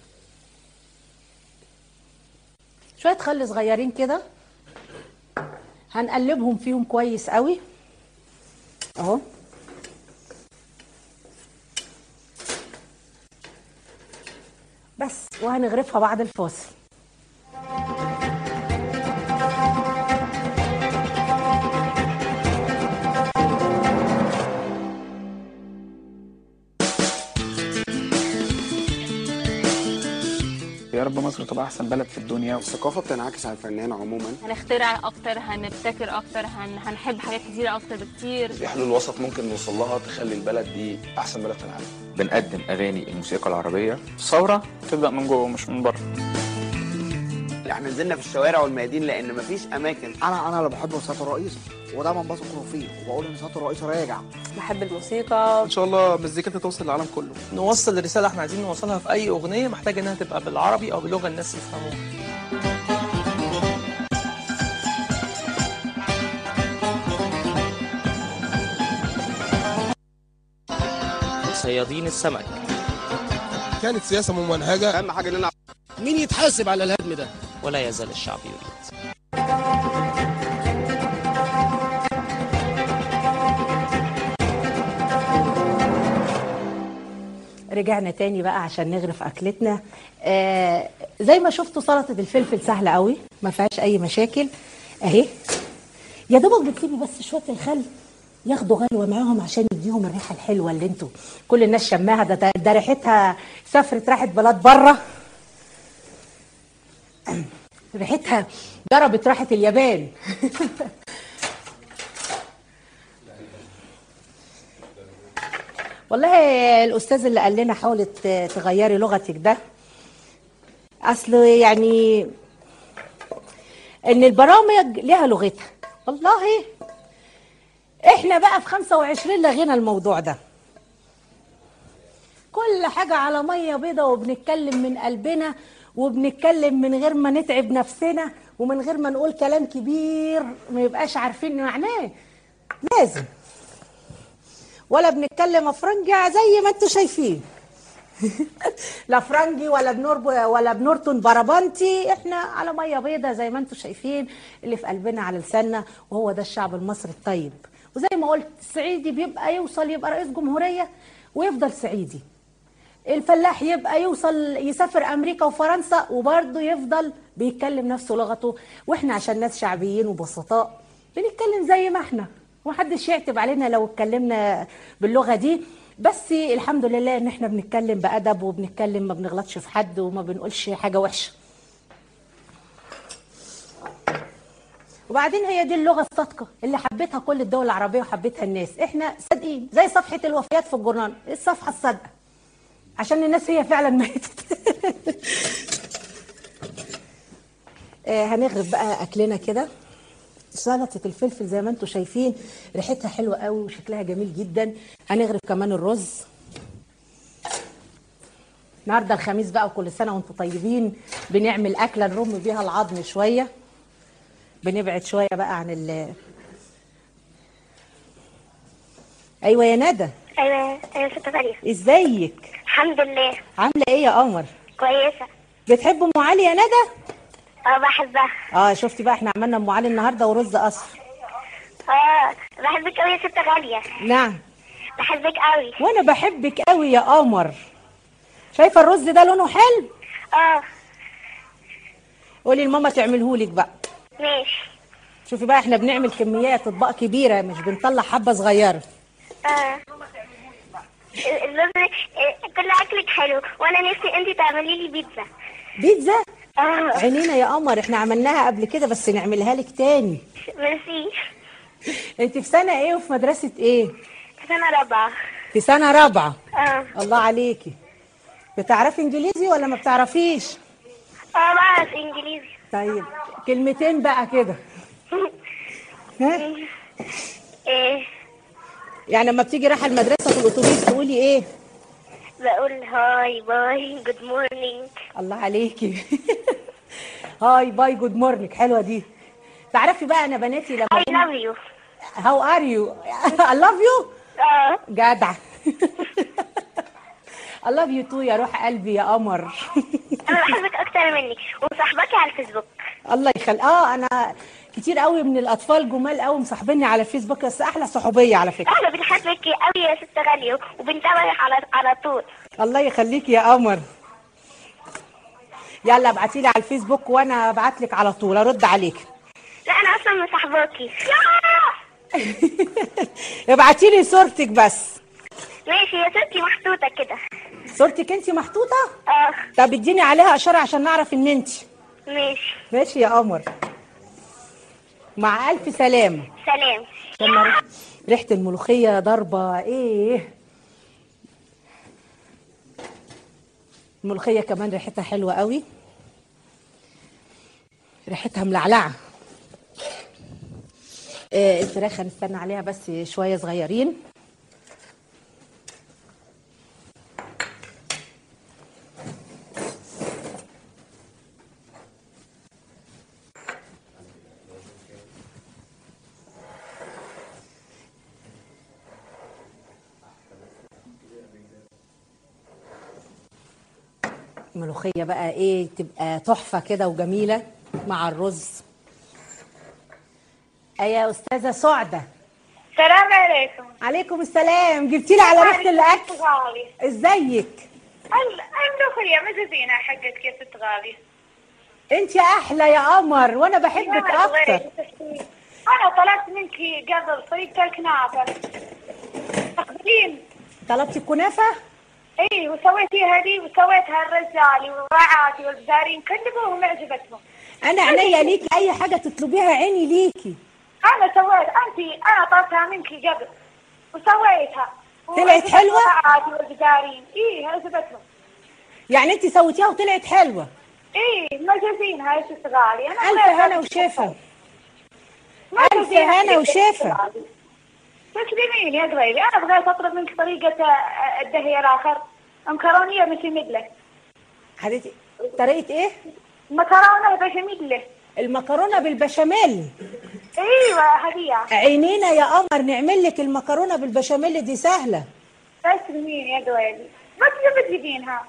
شويه خل صغيرين كده هنقلبهم فيهم كويس قوي اهو بس وهنغرفها بعد الفاصل يا رب مصر تبقى احسن بلد في الدنيا الثقافه بتنعكس على الفنان عموما هنخترع اكتر هنبتكر اكتر هن... هنحب حاجات كتيره اكتر بكتير في حلول وسط ممكن نوصل لها تخلي البلد دي احسن بلد في العالم بنقدم اغاني الموسيقى العربيه الثوره تبدا من جوه مش من بره احنا نزلنا في الشوارع والميادين لان مفيش اماكن انا انا اللي بحب سياده الرئيس ودايما بثق فيه وبقول ان سياده الرئيس راجع بحب الموسيقى ان شاء الله مزيكتنا توصل للعالم كله نوصل الرساله احنا عايزين نوصلها في اي اغنيه محتاجه انها تبقى بالعربي او بلغه الناس يفهموها صيادين السمك كانت سياسه ممنهجه اهم حاجه اننا مين يتحاسب على الهدم ده ولا يزال الشعب يريد رجعنا تاني بقى عشان نغرف اكلتنا آه زي ما شفتوا سلطه الفلفل سهله قوي ما فيهاش اي مشاكل اهي يا دوبك بتسيبي بس شويه الخل ياخدوا غلوه معاهم عشان يديهم الريحه الحلوه اللي انتوا كل الناس شماها ده ده, ده ريحتها سافرت راحت بلاد بره ريحتها ضربت راحه اليابان والله الاستاذ اللي قال لنا حاولت تغيري لغتك ده اصل يعني ان البرامج ليها لغتها والله احنا بقى في 25 لغينا الموضوع ده كل حاجة على مية بيضة وبنتكلم من قلبنا وبنتكلم من غير ما نتعب نفسنا ومن غير ما نقول كلام كبير ما يبقاش عارفين معناه لازم ولا بنتكلم افرنجي زي ما انتوا شايفين لا فرنجي ولا بنور ولا بنورتون بربنتي احنا على ميه بيضة زي ما انتم شايفين اللي في قلبنا على لساننا وهو ده الشعب المصري الطيب وزي ما قلت الصعيدي بيبقى يوصل يبقى رئيس جمهوريه ويفضل صعيدي الفلاح يبقى يوصل يسافر امريكا وفرنسا وبرضه يفضل بيتكلم نفس لغته واحنا عشان ناس شعبيين وبسطاء بنتكلم زي ما احنا ومحدش يعتب علينا لو اتكلمنا باللغه دي بس الحمد لله ان احنا بنتكلم بادب وبنتكلم ما بنغلطش في حد وما بنقولش حاجه وحشه وبعدين هي دي اللغه الصادقه اللي حبتها كل الدول العربيه وحبتها الناس احنا صادقين زي صفحه الوفيات في الجورنال الصفحه الصادقه عشان الناس هي فعلا ماتت آه، هنغرف بقى اكلنا كده سلطه الفلفل زي ما انتم شايفين ريحتها حلوه قوي وشكلها جميل جدا هنغرف كمان الرز النهارده الخميس بقى وكل سنه وانتم طيبين بنعمل اكله نرم بيها العظم شويه بنبعد شويه بقى عن ال ايوه يا ندى ايوه ايوه ست غالية ازيك الحمد لله عامله ايه يا قمر كويسة بتحب ام علي يا ندى اه بحبها اه شفتي بقى احنا عملنا ام علي النهارده ورز اصفر اه بحبك قوي يا ست غالية نعم بحبك قوي وانا بحبك قوي يا قمر شايفه الرز ده لونه حلو اه قولي لماما تعملهولك بقى ماشي شوفي بقى احنا بنعمل كميات اطباق كبيره مش بنطلع حبه صغيره اه الرز آه، كل اكلك حلو وانا نفسي انت تعملي لي بيتزا بيتزا اه عينينا يا قمر احنا عملناها قبل كده بس نعملها لك تاني ميرسي انت في سنه ايه وفي مدرسه ايه سنة رابعة في سنه رابعه اه الله عليكي بتعرفي انجليزي ولا ما بتعرفيش اه بعرف انجليزي طيب كلمتين بقى كده ها ايه يعني لما بتيجي رايحه المدرسه في الاتوبيس تقولي ايه بقول هاي باي جود مورنينج الله عليكي هاي باي جود مورنينج حلوه دي تعرفي بقى انا بناتي لما I love you هاو ار يو اي لاف يو اه جدع I love you too يا روح قلبي يا قمر انا بحبك اكتر منك وصاحبتي على الفيسبوك الله يخلي اه انا كتير قوي من الاطفال جمال قوي مصاحبيني على الفيسبوك بس احلى صحوبيه على فكره احنا بنحبك قوي يا ست غالية وبنتابعك على على طول الله يخليكي يا قمر يلا ابعتي لي على الفيسبوك وانا ابعت لك على طول ارد عليك لا انا اصلا مصاحباكي ابعتي لي صورتك بس ماشي يا ستي محطوطة كده صورتك انت محطوطه اه طب اديني عليها اشاره عشان نعرف ان انت ماشي ماشي يا قمر مع الف سلامه سلام لما ريح- ريحه الملوخيه ضربه ايه الملوخيه كمان ريحتها حلوه قوي ريحتها ملعلعه آه، الفراخ هنستنى عليها بس شويه صغيرين ملوخيه بقى ايه تبقى تحفه كده وجميله مع الرز ايه يا استاذه سعده السلام عليكم عليكم السلام جبتي لي على ريحه الاكل غالي ازيك الملوخية مزازينة حقتك يا ست غالي انت احلى يا قمر وانا بحبك يا اكتر غير. أنا طلبت منك قبل طريقة الكنافة تقبلين طلبتي الكنافه اي وسويتيها دي وسويتها الرجالي والرعاتي والبزارين كلهم عجبتهم انا عينيا ليكي اي حاجه تطلبيها عيني ليكي انا سويت انت انا طلبتها منك قبل وسويتها طلعت حلوة؟ والرعاتي والبزارين اي عجبتهم يعني انت سويتيها وطلعت حلوه ايه ما جايبينها يا ست غالي انا الف هنا وشفا الف هنا وشفا تسلمين يا قريبي انا بغيت اطلب منك طريقه آه، الدهي الاخر مكرونيه بشاميل حبيبتي طريقه ايه مكرونه بشاميل المكرونه بالبشاميل ايوه هديه عينينا يا قمر نعمل لك المكرونه بالبشاميل دي سهله تسلمين يا قريبي بس لما تجيبينها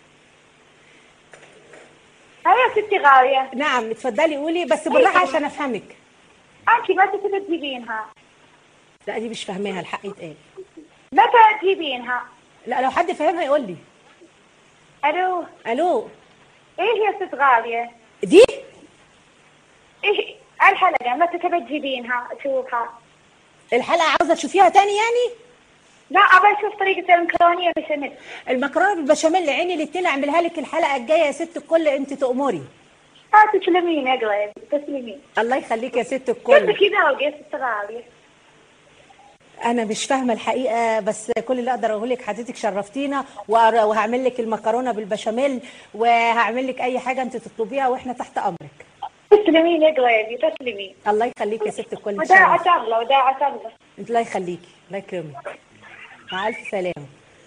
هيا يا ستي غاليه نعم اتفضلي قولي بس بالراحه عشان افهمك انت متى تبي تجيبينها لا دي مش فاهماها الحق يتقال متى تجيبينها لا لو حد فاهمها يقول لي الو الو ايه يا ست غاليه دي ايه الحلقه متى تبي تجيبينها اشوفها الحلقه عاوزه تشوفيها تاني يعني لا ابى اشوف طريقه المكرونيه بشاميل المكرونه بالبشاميل عيني الاتنين اعملها لك الحلقه الجايه يا ست الكل انت تؤمري اه تسلمين يا قريبي تسلمين الله يخليك يا ست كيف الكل كذا يا ست غاليه انا مش فاهمه الحقيقه بس كل اللي اقدر اقوله لك حضرتك شرفتينا وأر- وهعمل لك المكرونه بالبشاميل وهعمل لك اي حاجه انت تطلبيها واحنا تحت امرك تسلمين يا قريبي تسلمين الله يخليك يا ست الكل وداعة الله وداعة الله الله يخليكي الله يكرمك مع الف سلامه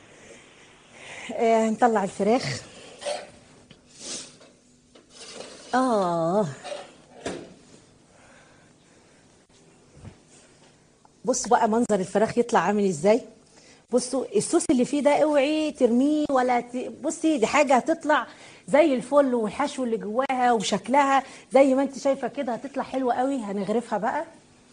آه نطلع الفراخ اه بصوا بقى منظر الفراخ يطلع عامل ازاي بصوا الصوص اللي فيه ده اوعي ترميه ولا ت... بصي دي حاجه هتطلع زي الفل والحشو اللي جواها وشكلها زي ما انت شايفه كده هتطلع حلوه قوي هنغرفها بقى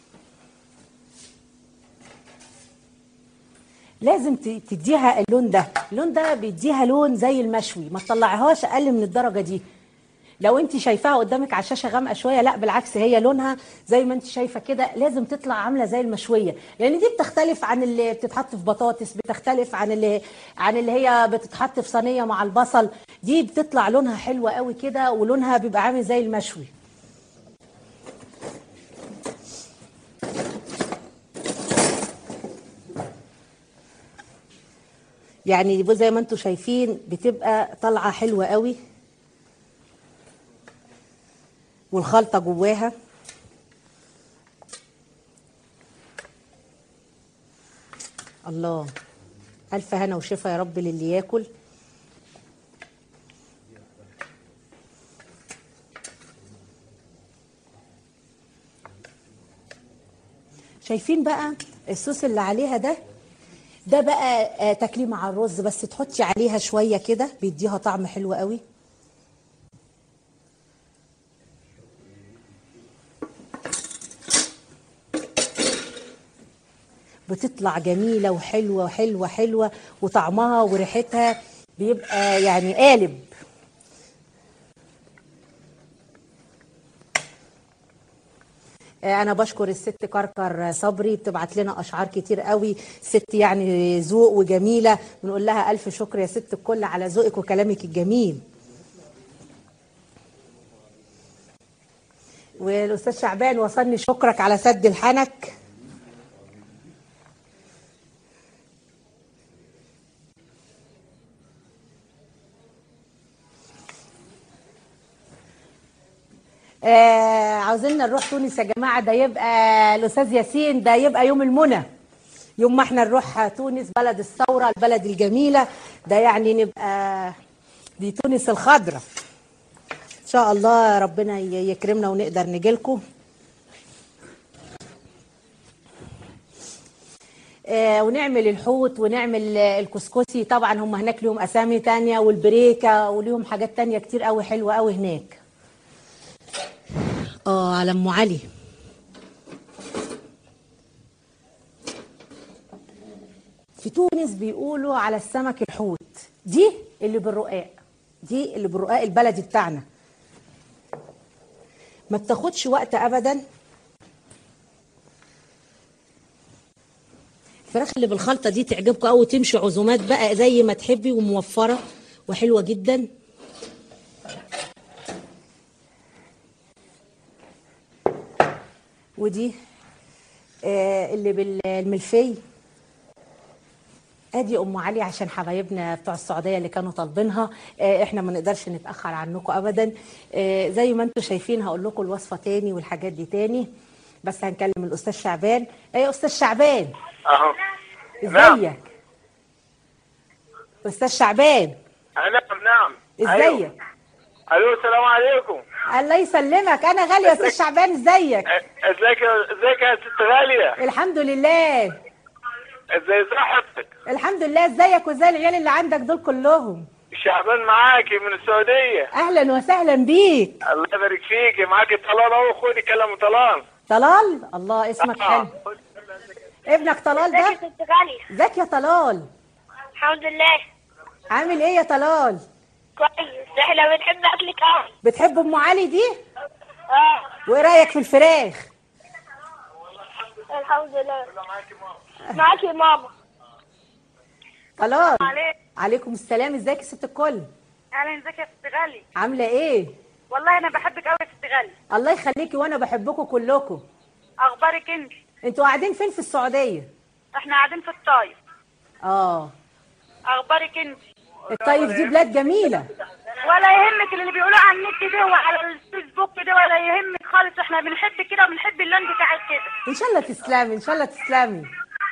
لازم ت- تديها اللون ده اللون ده بيديها لون زي المشوي ما تطلعيهاش اقل من الدرجه دي لو انت شايفاها قدامك على الشاشه غامقه شويه لا بالعكس هي لونها زي ما انت شايفه كده لازم تطلع عامله زي المشويه لان دي بتختلف عن اللي بتتحط في بطاطس بتختلف عن اللي عن اللي هي بتتحط في صينيه مع البصل دي بتطلع لونها حلو قوي كده ولونها بيبقى عامل زي المشوي يعني بص زي ما انتم شايفين بتبقى طالعه حلوه قوي والخلطه جواها الله الف هنا وشفا يا رب للي ياكل شايفين بقى الصوص اللي عليها ده ده بقى آه، تاكليه مع الرز بس تحطي عليها شويه كده بيديها طعم حلو قوي بتطلع جميله وحلوه وحلوه حلوه وطعمها وريحتها بيبقى يعني قالب انا بشكر الست كركر صبري بتبعت لنا اشعار كتير قوي ست يعني ذوق وجميله بنقول لها الف شكر يا ست الكل على ذوقك وكلامك الجميل والاستاذ شعبان وصلني شكرك على سد الحنك آه عاوزيننا نروح تونس يا جماعه ده يبقى الاستاذ ياسين ده يبقى يوم المنى يوم ما احنا نروح تونس بلد الثوره البلد الجميله ده يعني نبقى دي تونس الخضراء ان شاء الله ربنا ي- يكرمنا ونقدر نجيلكم آه، ونعمل الحوت ونعمل آه، الكسكسي طبعا هم هناك ليهم اسامي تانية والبريكه وليهم حاجات تانية كتير قوي حلوه قوي هناك اه على ام علي في تونس بيقولوا على السمك الحوت دي اللي بالرقاق دي اللي بالرقاق البلدي بتاعنا ما بتاخدش وقت ابدا الفراخ اللي بالخلطه دي تعجبكم قوي تمشي عزومات بقى زي ما تحبي وموفره وحلوه جدا ودي آه، اللي بالملفي ادي ام علي عشان حبايبنا بتوع السعوديه اللي كانوا طالبينها آه، احنا ما نقدرش نتاخر عنكم ابدا آه، زي ما انتم شايفين هقول لكم الوصفه تاني والحاجات دي تاني بس هنكلم الاستاذ شعبان ايه يا استاذ شعبان اهو نعم. ازيك استاذ شعبان نعم نعم ازيك الو السلام عليكم الله يسلمك انا غاليه يا استاذ شعبان ازيك ازيك يا- ازيك يا ست غاليه الحمد لله ازاي صحتك الحمد لله ازيك وازاي العيال اللي عندك دول كلهم شعبان معاكي من السعوديه اهلا وسهلا بيك الله يبارك فيكي معاكي طلال اهو خدي كلام طلال طلال الله اسمك حلو ابنك طلال ده ست غالية ازيك يا طلال الحمد لله عامل ايه يا طلال كويس احنا بنحب اكلك قوي بتحب ام علي دي اه وايه رايك في الفراخ الحمد لله معاكي يا ماما طلال عليك. عليكم السلام ازيك يا ست الكل اهلا ازيك يا ست غالي عامله ايه والله انا بحبك قوي يا ست غالي الله يخليكي وانا بحبكم كلكم اخبارك انت انتوا قاعدين فين في السعوديه احنا قاعدين في الطايف اه اخبارك انت الطايف دي بلاد جميله ولا يهمك اللي بيقولوه على النت ده وعلى الفيسبوك ده ولا يهمك خالص احنا بنحب كده وبنحب اللون بتاعك كده ان شاء الله تسلمي ان شاء الله تسلمي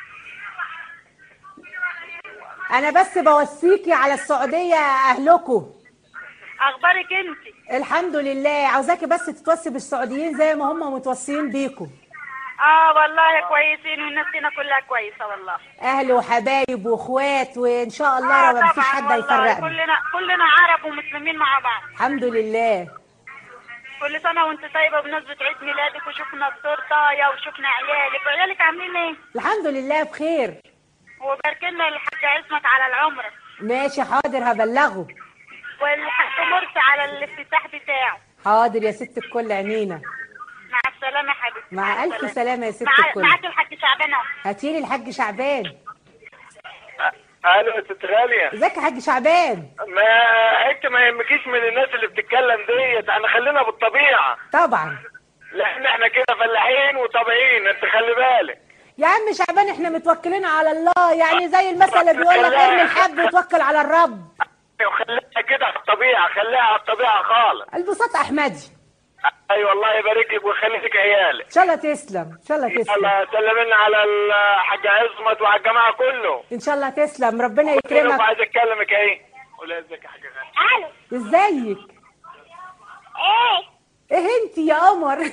انا بس بوصيكي على السعوديه اهلكم اخبارك انت الحمد لله عاوزاكي بس تتوصي بالسعوديين زي ما هم متوصيين بيكم اه والله كويسين والناس هنا كلها كويسه والله اهل وحبايب واخوات وان شاء الله آه رب مفيش طبعاً حد والله، هيفرقنا كلنا كلنا عرب ومسلمين مع بعض الحمد لله كل سنه وانت طيبه بمناسبه عيد ميلادك وشفنا التورتايه وشفنا عيالك وعيالك عاملين ايه الحمد لله بخير وبارك لنا الحاج عصمت على العمره ماشي حاضر هبلغه والحاج مرسي على الافتتاح بتاعه حاضر يا ست الكل عينينا مع السلامه يا حبيبتي مع الف السلامة. سلامه يا ست مع- الكل معاك الحاج شعبان اهو هاتيلي الحاج شعبان الو يا ست غاليه ازيك يا حاج شعبان ما انت ما يهمكيش من الناس اللي بتتكلم ديت احنا خلينا بالطبيعه طبعا لان احنا كده فلاحين وطبيعيين انت خلي بالك يا عم شعبان احنا متوكلين على الله يعني زي المثل اللي بيقول لك ارمي الحب وتوكل على الرب وخليها كده على الطبيعه خليها على الطبيعه خالص البساط احمدي اي والله يبارك لك ويخلي لك عيالك ان شاء الله تسلم ان شاء الله تسلم يلا سلم لنا على الحاج عصمت وعلى الجماعه كله ان شاء الله تسلم ربنا انا يكرمك عايز اكلمك اهي قول ازيك يا حاج غالي الو ازيك ايه ايه انت يا قمر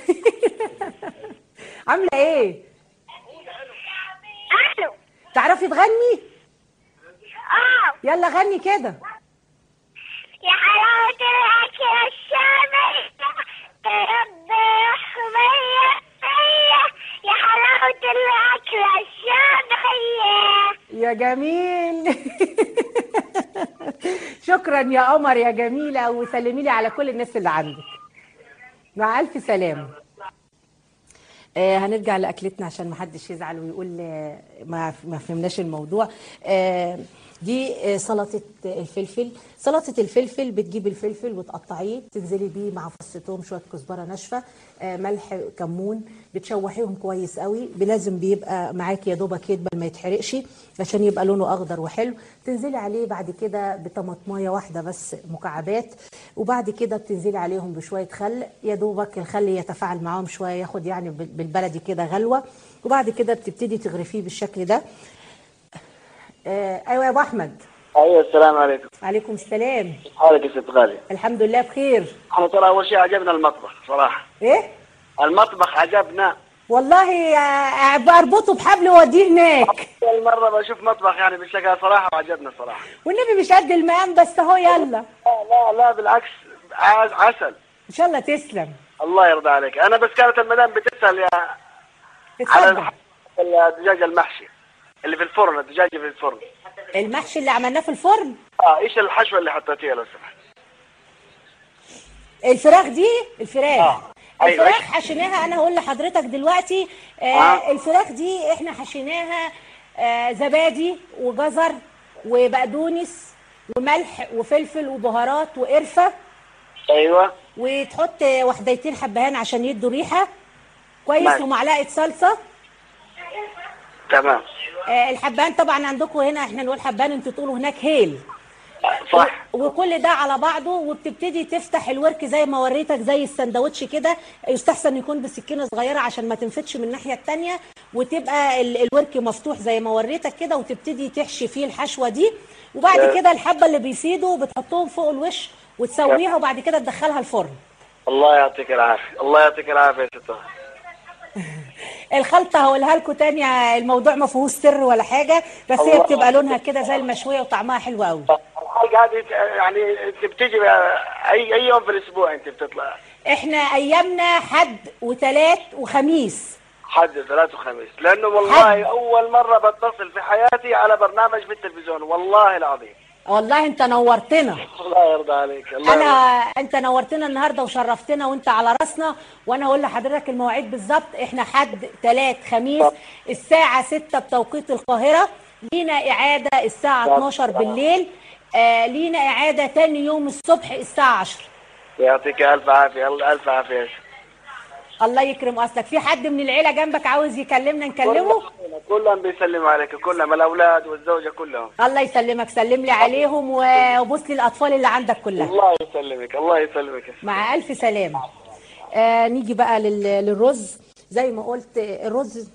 عامله ايه الو تعرفي تغني اه يلا غني كده يا حلاوة الأكل الشامية ترد حمية يا حلاوة الأكل الشامية يا جميل شكرا يا قمر يا جميله وسلمي لي على كل الناس اللي عندك مع الف سلامه آه هنرجع لاكلتنا عشان ما حدش يزعل ويقول آه، ما ما فهمناش الموضوع آه دي آه سلطه الفلفل سلطه الفلفل بتجيب الفلفل وتقطعيه تنزلي بيه مع فص توم شويه كزبره ناشفه آه ملح كمون بتشوحيهم كويس قوي لازم بيبقى معاكي يا دوبك يدبل ما يتحرقش عشان يبقى لونه اخضر وحلو تنزلي عليه بعد كده بطماطمايه واحده بس مكعبات وبعد كده بتنزلي عليهم بشويه خل يا دوبك الخل يتفاعل معاهم شويه ياخد يعني بال- بالبلدي كده غلوه وبعد كده بتبتدي تغرفيه بالشكل ده آه ايوه يا ابو احمد ايوه السلام عليكم عليكم السلام حالك يا ست غالي الحمد لله بخير احنا ترى اول شيء عجبنا المطبخ صراحه ايه المطبخ عجبنا والله آه، بربطه بحبل ووديه هناك اول مره بشوف مطبخ يعني بالشكل صراحه وعجبنا صراحه والنبي مش قد المقام بس اهو يلا لا لا لا بالعكس ع- عسل ان شاء الله تسلم الله يرضى عليك انا بس كانت المدام بتسال يا على اتفضل الح- الدجاج المحشي اللي في الفرن الدجاج في الفرن المحشي اللي عملناه في الفرن اه ايش الحشوه اللي حطيتيها لو سمحت الفراخ دي الفراخ آه. أيوة. الفراخ حشيناها انا هقول لحضرتك دلوقتي آه آه. الفراخ دي احنا حشيناها آه زبادي وجزر وبقدونس وملح وفلفل وبهارات وقرفه ايوه وتحط وحديتين حبهان عشان يدوا ريحه كويس ماشي. ومعلقه صلصه تمام آه، الحبان طبعا عندكم هنا احنا نقول حبان انتوا تقولوا هناك هيل صح وكل ده على بعضه وبتبتدي تفتح الورك زي ما وريتك زي السندوتش كده يستحسن يكون بسكينه صغيره عشان ما تنفتش من الناحيه التانية وتبقى ال- الورك مفتوح زي ما وريتك كده وتبتدي تحشي فيه الحشوه دي وبعد آه. كده الحبه اللي بيفيدوا بتحطهم فوق الوش وتسويها وبعد كده تدخلها الفرن الله يعطيك العافيه الله يعطيك العافيه يا ست الخلطه هقولها لكم تاني الموضوع ما فيهوش سر ولا حاجه بس هي الله. بتبقى لونها كده زي المشويه وطعمها حلو قوي الحلقه هذه يعني انت بتيجي اي اي يوم في الاسبوع انت بتطلع احنا ايامنا حد وثلاث وخميس حد ثلاث وخميس لانه والله اول مره بتصل في حياتي على برنامج في التلفزيون والله العظيم والله انت نورتنا الله يرضى عليك الله انا يرضى. انت نورتنا النهارده وشرفتنا وانت على راسنا وانا اقول لحضرتك المواعيد بالظبط احنا حد ثلاث خميس الساعه 6 بتوقيت القاهره لينا اعاده الساعه 12 بالليل آه لينا اعاده تاني يوم الصبح الساعه 10 يعطيك الف عافيه الله الف عافيه يا شيخ. الله يكرم اصلك في حد من العيله جنبك عاوز يكلمنا نكلمه كلهم بيسلموا عليك كلهم الاولاد والزوجه كلهم الله يسلمك سلم لي عليهم وبوس لي الاطفال اللي عندك كلها الله يسلمك الله يسلمك يا شيخ. مع ألف سلامة آه نيجي بقى لل- للرز زي ما قلت آه، الرز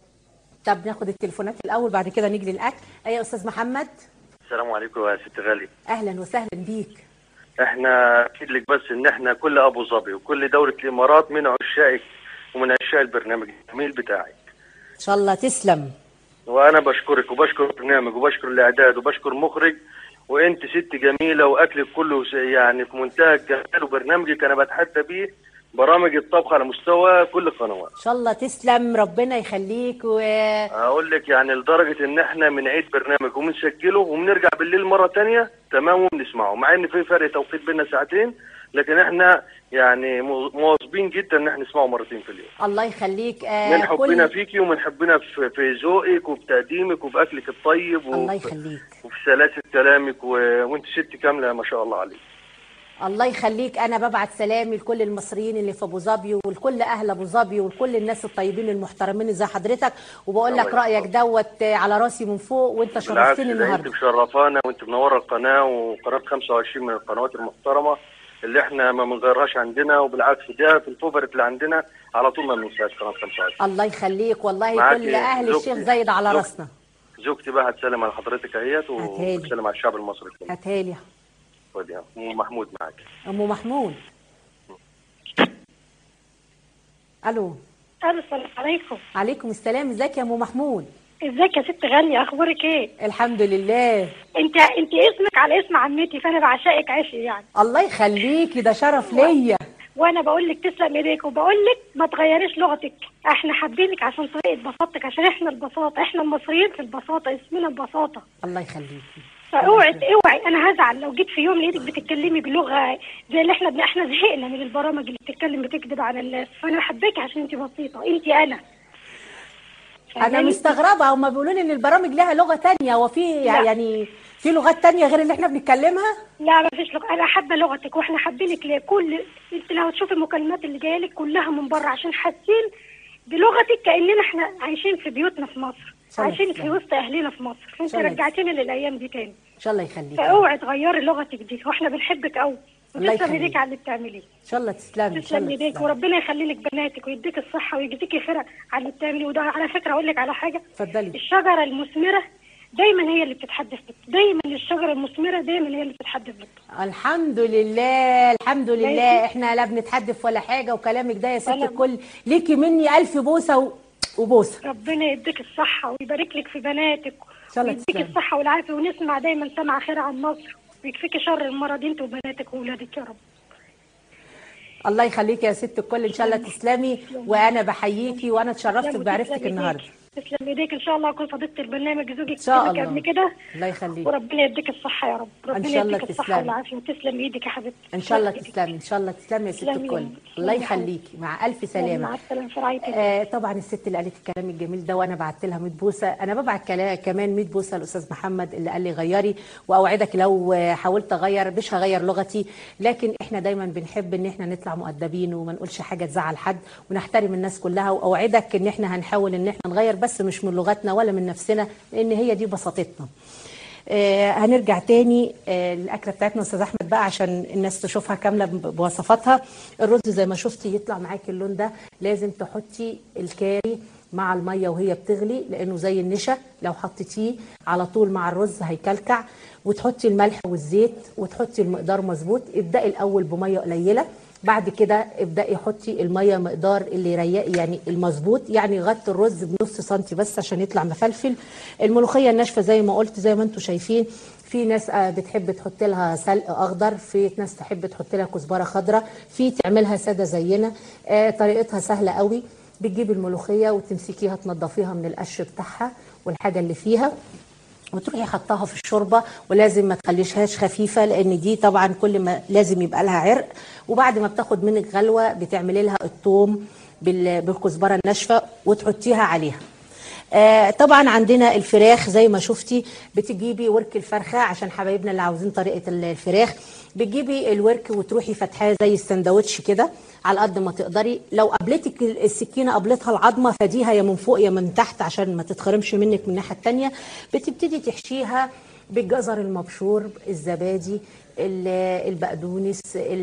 طب ناخد التليفونات الأول بعد كده نيجي للأكل أيوة يا أستاذ محمد السلام عليكم يا ست غالي أهلا وسهلا بيك احنا اكيد لك بس ان احنا كل ابو ظبي وكل دولة الامارات من عشائك ومن عشاق البرنامج الجميل بتاعك إن شاء الله تسلم وانا بشكرك وبشكر البرنامج وبشكر الاعداد وبشكر مخرج وانت ست جميله واكلك كله س- يعني في منتهى الجمال وبرنامجك انا بتحدى بيه برامج الطبخ على مستوى كل القنوات إن شاء الله تسلم ربنا يخليك و اقول لك يعني لدرجه ان احنا بنعيد برنامج وبنسجله وبنرجع بالليل مره تانية تمام وبنسمعه مع ان في فرق توقيت بيننا ساعتين لكن احنا يعني مو- مواظبين جدا ان احنا نسمعه مرتين في اليوم الله يخليك من آه حبنا فيكي ومن حبنا في في ذوقك وفي تقديمك وفي اكلك الطيب الله وفي, يخليك وفي سلاسه كلامك و... وانت ست كامله ما شاء الله عليك الله يخليك انا ببعت سلامي لكل المصريين اللي في ابو ظبي ولكل اهل ابو ظبي ولكل الناس الطيبين المحترمين زي حضرتك وبقول لك الله رايك دوت على راسي من فوق وانت بالعكس شرفتني ده انت النهارده مشرفانا وانت منوره القناه وقناه 25 من القنوات المحترمه اللي احنا ما بنغيرهاش عندنا وبالعكس ده في الفوفرت اللي عندنا على طول ما بننساش قناه 25 الله يخليك والله معاك كل اهل زوجتي. الشيخ زايد على زوجتي. راسنا زوجتي بقى هتسلم على حضرتك اهيت هاتهالي. وتسلم على الشعب المصري كله هاتهالي خد يا ام محمود معاك ام محمود الو الو السلام عليكم عليكم السلام ازيك يا ام محمود ازيك يا ست غالية اخبارك ايه الحمد لله انت انت اسمك على اسم عمتي فانا بعشقك عشق يعني الله يخليكي ده شرف ليا وانا بقول لك تسلم ايديك وبقول لك ما تغيريش لغتك احنا حابينك عشان طريقه بساطتك عشان احنا البساطه احنا المصريين في البساطه اسمنا البساطه الله يخليكي فاوعي اوعي انا هزعل لو جيت في يوم لقيتك بتتكلمي بلغه زي اللي احنا بن... احنا زهقنا من البرامج اللي بتتكلم بتكذب على الناس فانا حباكي عشان انت بسيطه انت انا انا فاهماني؟ مستغربه هما بيقولوا لي ان البرامج لها لغه تانية وفي لا. يعني في لغات تانية غير اللي احنا بنتكلمها لا ما فيش لغة انا حابه لغتك واحنا حابينك ليه كل انت لو تشوفي المكالمات اللي جايه لك كلها من بره عشان حاسين بلغتك كاننا احنا عايشين في بيوتنا في مصر صلى عايشين الله. في وسط اهلنا في مصر فانت صلى الله. رجعتينا للايام دي تاني ان شاء الله يخليكي فاوعي تغيري لغتك دي واحنا بنحبك قوي الله وتسلم يخليك. ايديك على اللي بتعمليه ان شاء الله تسلمي ان شاء تسلم الله ايديك تسلمي. وربنا يخلي لك بناتك ويديك الصحه ويجزيكي خير على اللي بتعمليه وده على فكره اقول لك على حاجه اتفضلي الشجره المثمره دايما هي اللي بتتحدث بك دايما الشجره المثمره دايما هي اللي بتتحدث بك الحمد لله الحمد لله ماشي. احنا لا بنتحدف ولا حاجه وكلامك ده يا ست ولا- الكل ليكي مني الف بوسه و... وبوسه ربنا يديك الصحة ويبارك لك في بناتك شاء الله ويديك تسلمي. الصحة والعافية ونسمع دايما سمع خير عن مصر ويكفيك شر المرض انت وبناتك واولادك يا رب الله يخليكي يا ست الكل ان شاء الله تسلمي وانا بحييكي وانا اتشرفت تسلم بعرفتك وتسلم النهارده ايديك. تسلم ايديك ان شاء الله اكون صديقة البرنامج زوجك ان شاء كلمك الله قبل كده الله يخليك وربنا يديك الصحة يا رب ربنا شاء الله يديك الصحة تسلمي. والعافية وتسلم ايدك يا حبيبتي ان شاء الله تسلمي ان شاء الله تسلمي يا ست تسلمي يا الكل رب. الله تسلمي يا يخليكي مع الف سلامه مع السلامة في رعاية الله. آه طبعا الست اللي قالت الكلام الجميل ده وانا بعت لها 100 بوسه انا ببعت كلا- كمان 100 بوسه للاستاذ محمد اللي قال لي غيري واوعدك لو آه، حاولت اغير مش هغير لغتي لكن احنا دايما بنحب ان احنا نطلع مؤدبين وما نقولش حاجه تزعل حد ونحترم الناس كلها واوعدك ان احنا هنحاول ان احنا نغير بس بس مش من لغتنا ولا من نفسنا لان هي دي بساطتنا آه هنرجع تاني آه الاكله بتاعتنا استاذ احمد بقى عشان الناس تشوفها كامله ب- بوصفاتها الرز زي ما شفتي يطلع معاكي اللون ده لازم تحطي الكاري مع الميه وهي بتغلي لانه زي النشا لو حطيتيه على طول مع الرز هيكلكع وتحطي الملح والزيت وتحطي المقدار مظبوط ابدأي الاول بميه قليله بعد كده ابدأي حطي الميه مقدار اللي يريق يعني المظبوط يعني غطي الرز بنص سنتي بس عشان يطلع مفلفل الملوخيه الناشفه زي ما قلت زي ما انتم شايفين في ناس آه، بتحب تحط لها سلق اخضر في ناس تحب تحط لها كزبره خضراء في تعملها ساده زينا آه، طريقتها سهله قوي بتجيبي الملوخيه وتمسكيها تنضفيها من القش بتاعها والحاجه اللي فيها وتروحي حطاها في الشوربه ولازم ما تخليشهاش خفيفه لان دي طبعا كل ما لازم يبقى لها عرق وبعد ما بتاخد منك غلوه بتعملي لها الثوم بال- بالكزبره الناشفه وتحطيها عليها آه طبعا عندنا الفراخ زي ما شفتي بتجيبي ورك الفرخه عشان حبايبنا اللي عاوزين طريقه الفراخ بتجيبي الورك وتروحي فاتحاه زي السندوتش كده على قد ما تقدري لو قابلتك السكينه قابلتها العظمه فديها يا من فوق يا من تحت عشان ما تتخرمش منك من الناحيه الثانيه بتبتدي تحشيها بالجزر المبشور الزبادي ال- البقدونس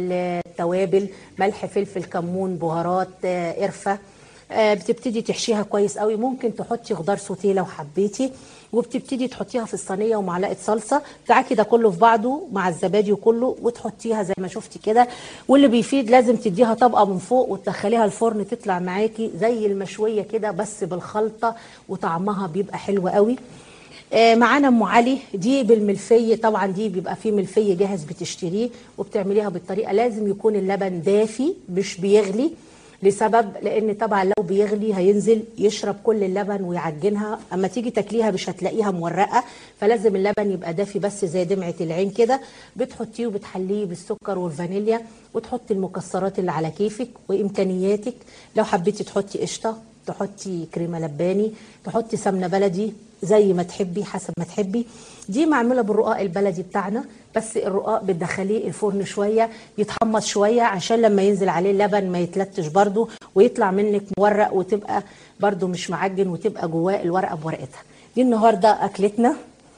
التوابل ملح فلفل كمون بهارات آه، قرفه آه، بتبتدي تحشيها كويس قوي ممكن تحطي خضار سوتيه لو حبيتي وبتبتدي تحطيها في الصينيه ومعلقه صلصه تعاكي ده كله في بعضه مع الزبادي وكله وتحطيها زي ما شفتي كده واللي بيفيد لازم تديها طبقه من فوق وتدخليها الفرن تطلع معاكي زي المشويه كده بس بالخلطه وطعمها بيبقى حلو قوي آه، معانا ام علي دي بالملفي طبعا دي بيبقى فيه ملفي جاهز بتشتريه وبتعمليها بالطريقه لازم يكون اللبن دافي مش بيغلي لسبب لان طبعا لو بيغلي هينزل يشرب كل اللبن ويعجنها اما تيجي تاكليها مش هتلاقيها مورقه فلازم اللبن يبقى دافي بس زي دمعه العين كده بتحطيه وبتحليه بالسكر والفانيليا وتحطي المكسرات اللي على كيفك وامكانياتك لو حبيتي تحطي قشطه تحطي كريمه لباني تحطي سمنه بلدي زي ما تحبي حسب ما تحبي دي معموله بالرقاق البلدي بتاعنا بس الرقاق بتدخليه الفرن شويه يتحمص شويه عشان لما ينزل عليه اللبن ما يتلتش برده ويطلع منك مورق وتبقى برده مش معجن وتبقى جواه الورقه بورقتها دي النهارده اكلتنا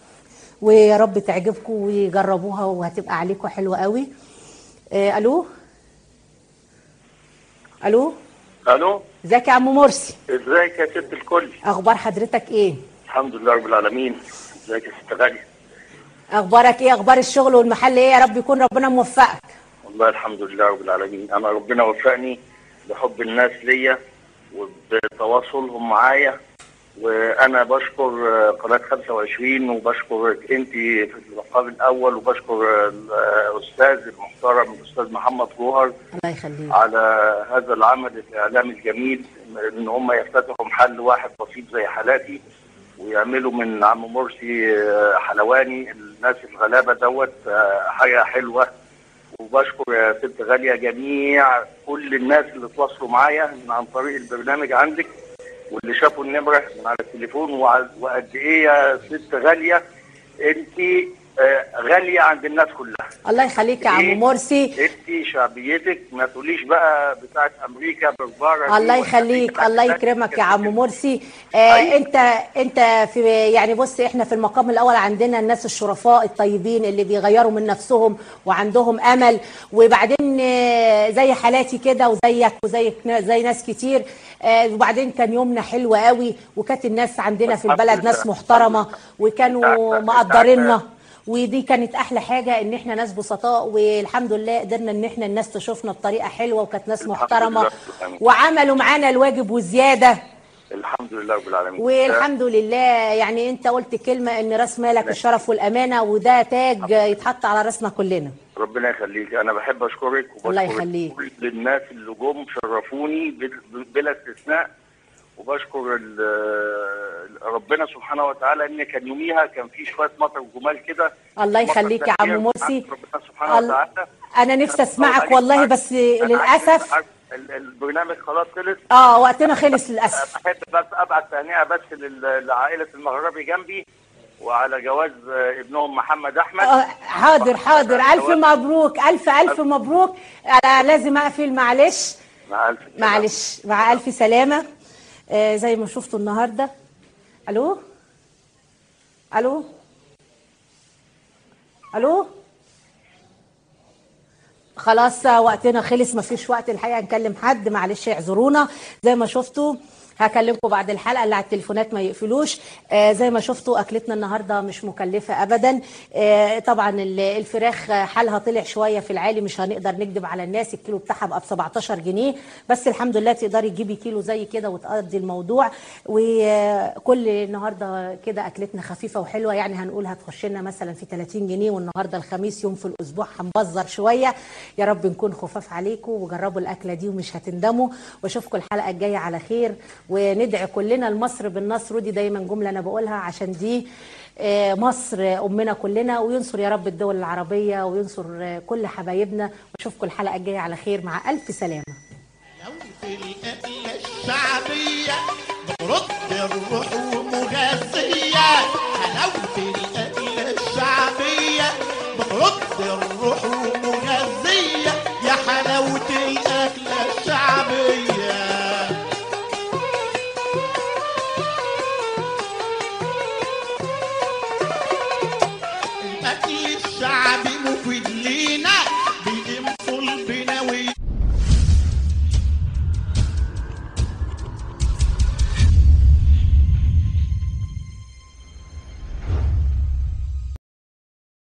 ويا رب تعجبكم وجربوها وهتبقى عليكم حلوه قوي آه الو الو الو ازيك يا عم مرسي ازيك يا ست الكل اخبار حضرتك ايه الحمد لله رب العالمين ازيك يا ست غالي اخبارك ايه اخبار الشغل والمحل ايه يا رب يكون ربنا موفقك والله الحمد لله رب العالمين انا ربنا وفقني بحب الناس ليا وبتواصلهم معايا وانا بشكر آه، قناه 25 وبشكرك انت في المقام الاول وبشكر الاستاذ المحترم الاستاذ محمد جوهر الله يخليك على هذا العمل الاعلامي الجميل ان هم يفتتحوا محل واحد بسيط زي حالاتي ويعملوا من عم مرسي آه، حلواني الناس الغلابه دوت آه، حاجه حلوه وبشكر يا ست غاليه جميع كل الناس اللي تواصلوا معايا من عن طريق البرنامج عندك واللي شافوا النمره من على التليفون وع- وقد ايه يا ست غاليه انت آه، غاليه عند الناس كلها الله يخليك يا عم مرسي انت شعبيتك ما تقوليش بقى بتاعت امريكا بالبره الله يخليك الله يكرمك يا عم مرسي آه انت انت في يعني بص احنا في المقام الاول عندنا الناس الشرفاء الطيبين اللي بيغيروا من نفسهم وعندهم امل وبعدين آه، زي حالاتي كده وزيك وزي زي ناس كتير آه وبعدين كان يومنا حلو قوي وكانت الناس عندنا في البلد ناس محترمه وكانوا مقدريننا ودي كانت احلى حاجه ان احنا ناس بسطاء والحمد لله قدرنا ان احنا الناس تشوفنا بطريقه حلوه وكانت ناس محترمه لله. وعملوا معانا الواجب وزياده الحمد لله رب العالمين والحمد لله يعني انت قلت كلمه ان راس مالك الشرف والامانه وده تاج يتحط على راسنا كلنا ربنا يخليك انا بحب اشكرك الله وبشكر يخليك. كل الناس اللي جم شرفوني بل- بلا استثناء وبشكر ال- ربنا سبحانه وتعالى ان كان يوميها كان في شويه مطر جمال كده الله المطر يخليك ده يا عم كان مرسي ربنا سبحانه ال- وتعالى انا نفسي اسمعك والله بس للاسف عارف ال- البرنامج خلاص خلص اه وقتنا خلص للاسف احب بس ابعت تهنئه بس لل- لعائله المغربي جنبي وعلى جواز ابنهم محمد احمد آه، حاضر حاضر الف مبروك الف الف مبروك انا لازم اقفل معلش مع الف معلش مع الف سلامه آه زي ما شفتوا النهارده الو الو الو خلاص وقتنا خلص مفيش وقت الحقيقه نكلم حد معلش اعذرونا زي ما شفتوا هكلمكم بعد الحلقه اللي على التليفونات ما يقفلوش آه زي ما شفتوا اكلتنا النهارده مش مكلفه ابدا آه طبعا ال- الفراخ حالها طلع شويه في العالي مش هنقدر نكذب على الناس الكيلو بتاعها بقى ب 17 جنيه بس الحمد لله تقدري تجيبي كيلو زي كده وتقضي الموضوع وكل النهارده كده اكلتنا خفيفه وحلوه يعني هنقول هتخش لنا مثلا في 30 جنيه والنهارده الخميس يوم في الاسبوع هنبزر شويه يا رب نكون خفاف عليكم وجربوا الاكله دي ومش هتندموا واشوفكم الحلقه الجايه على خير وندعي كلنا لمصر بالنصر ودي دايما جمله انا بقولها عشان دي آه، مصر امنا كلنا وينصر يا رب الدول العربيه وينصر آه، كل حبايبنا واشوفكم الحلقه الجايه على خير مع الف سلامه في الأكلة الشعبية برد الروح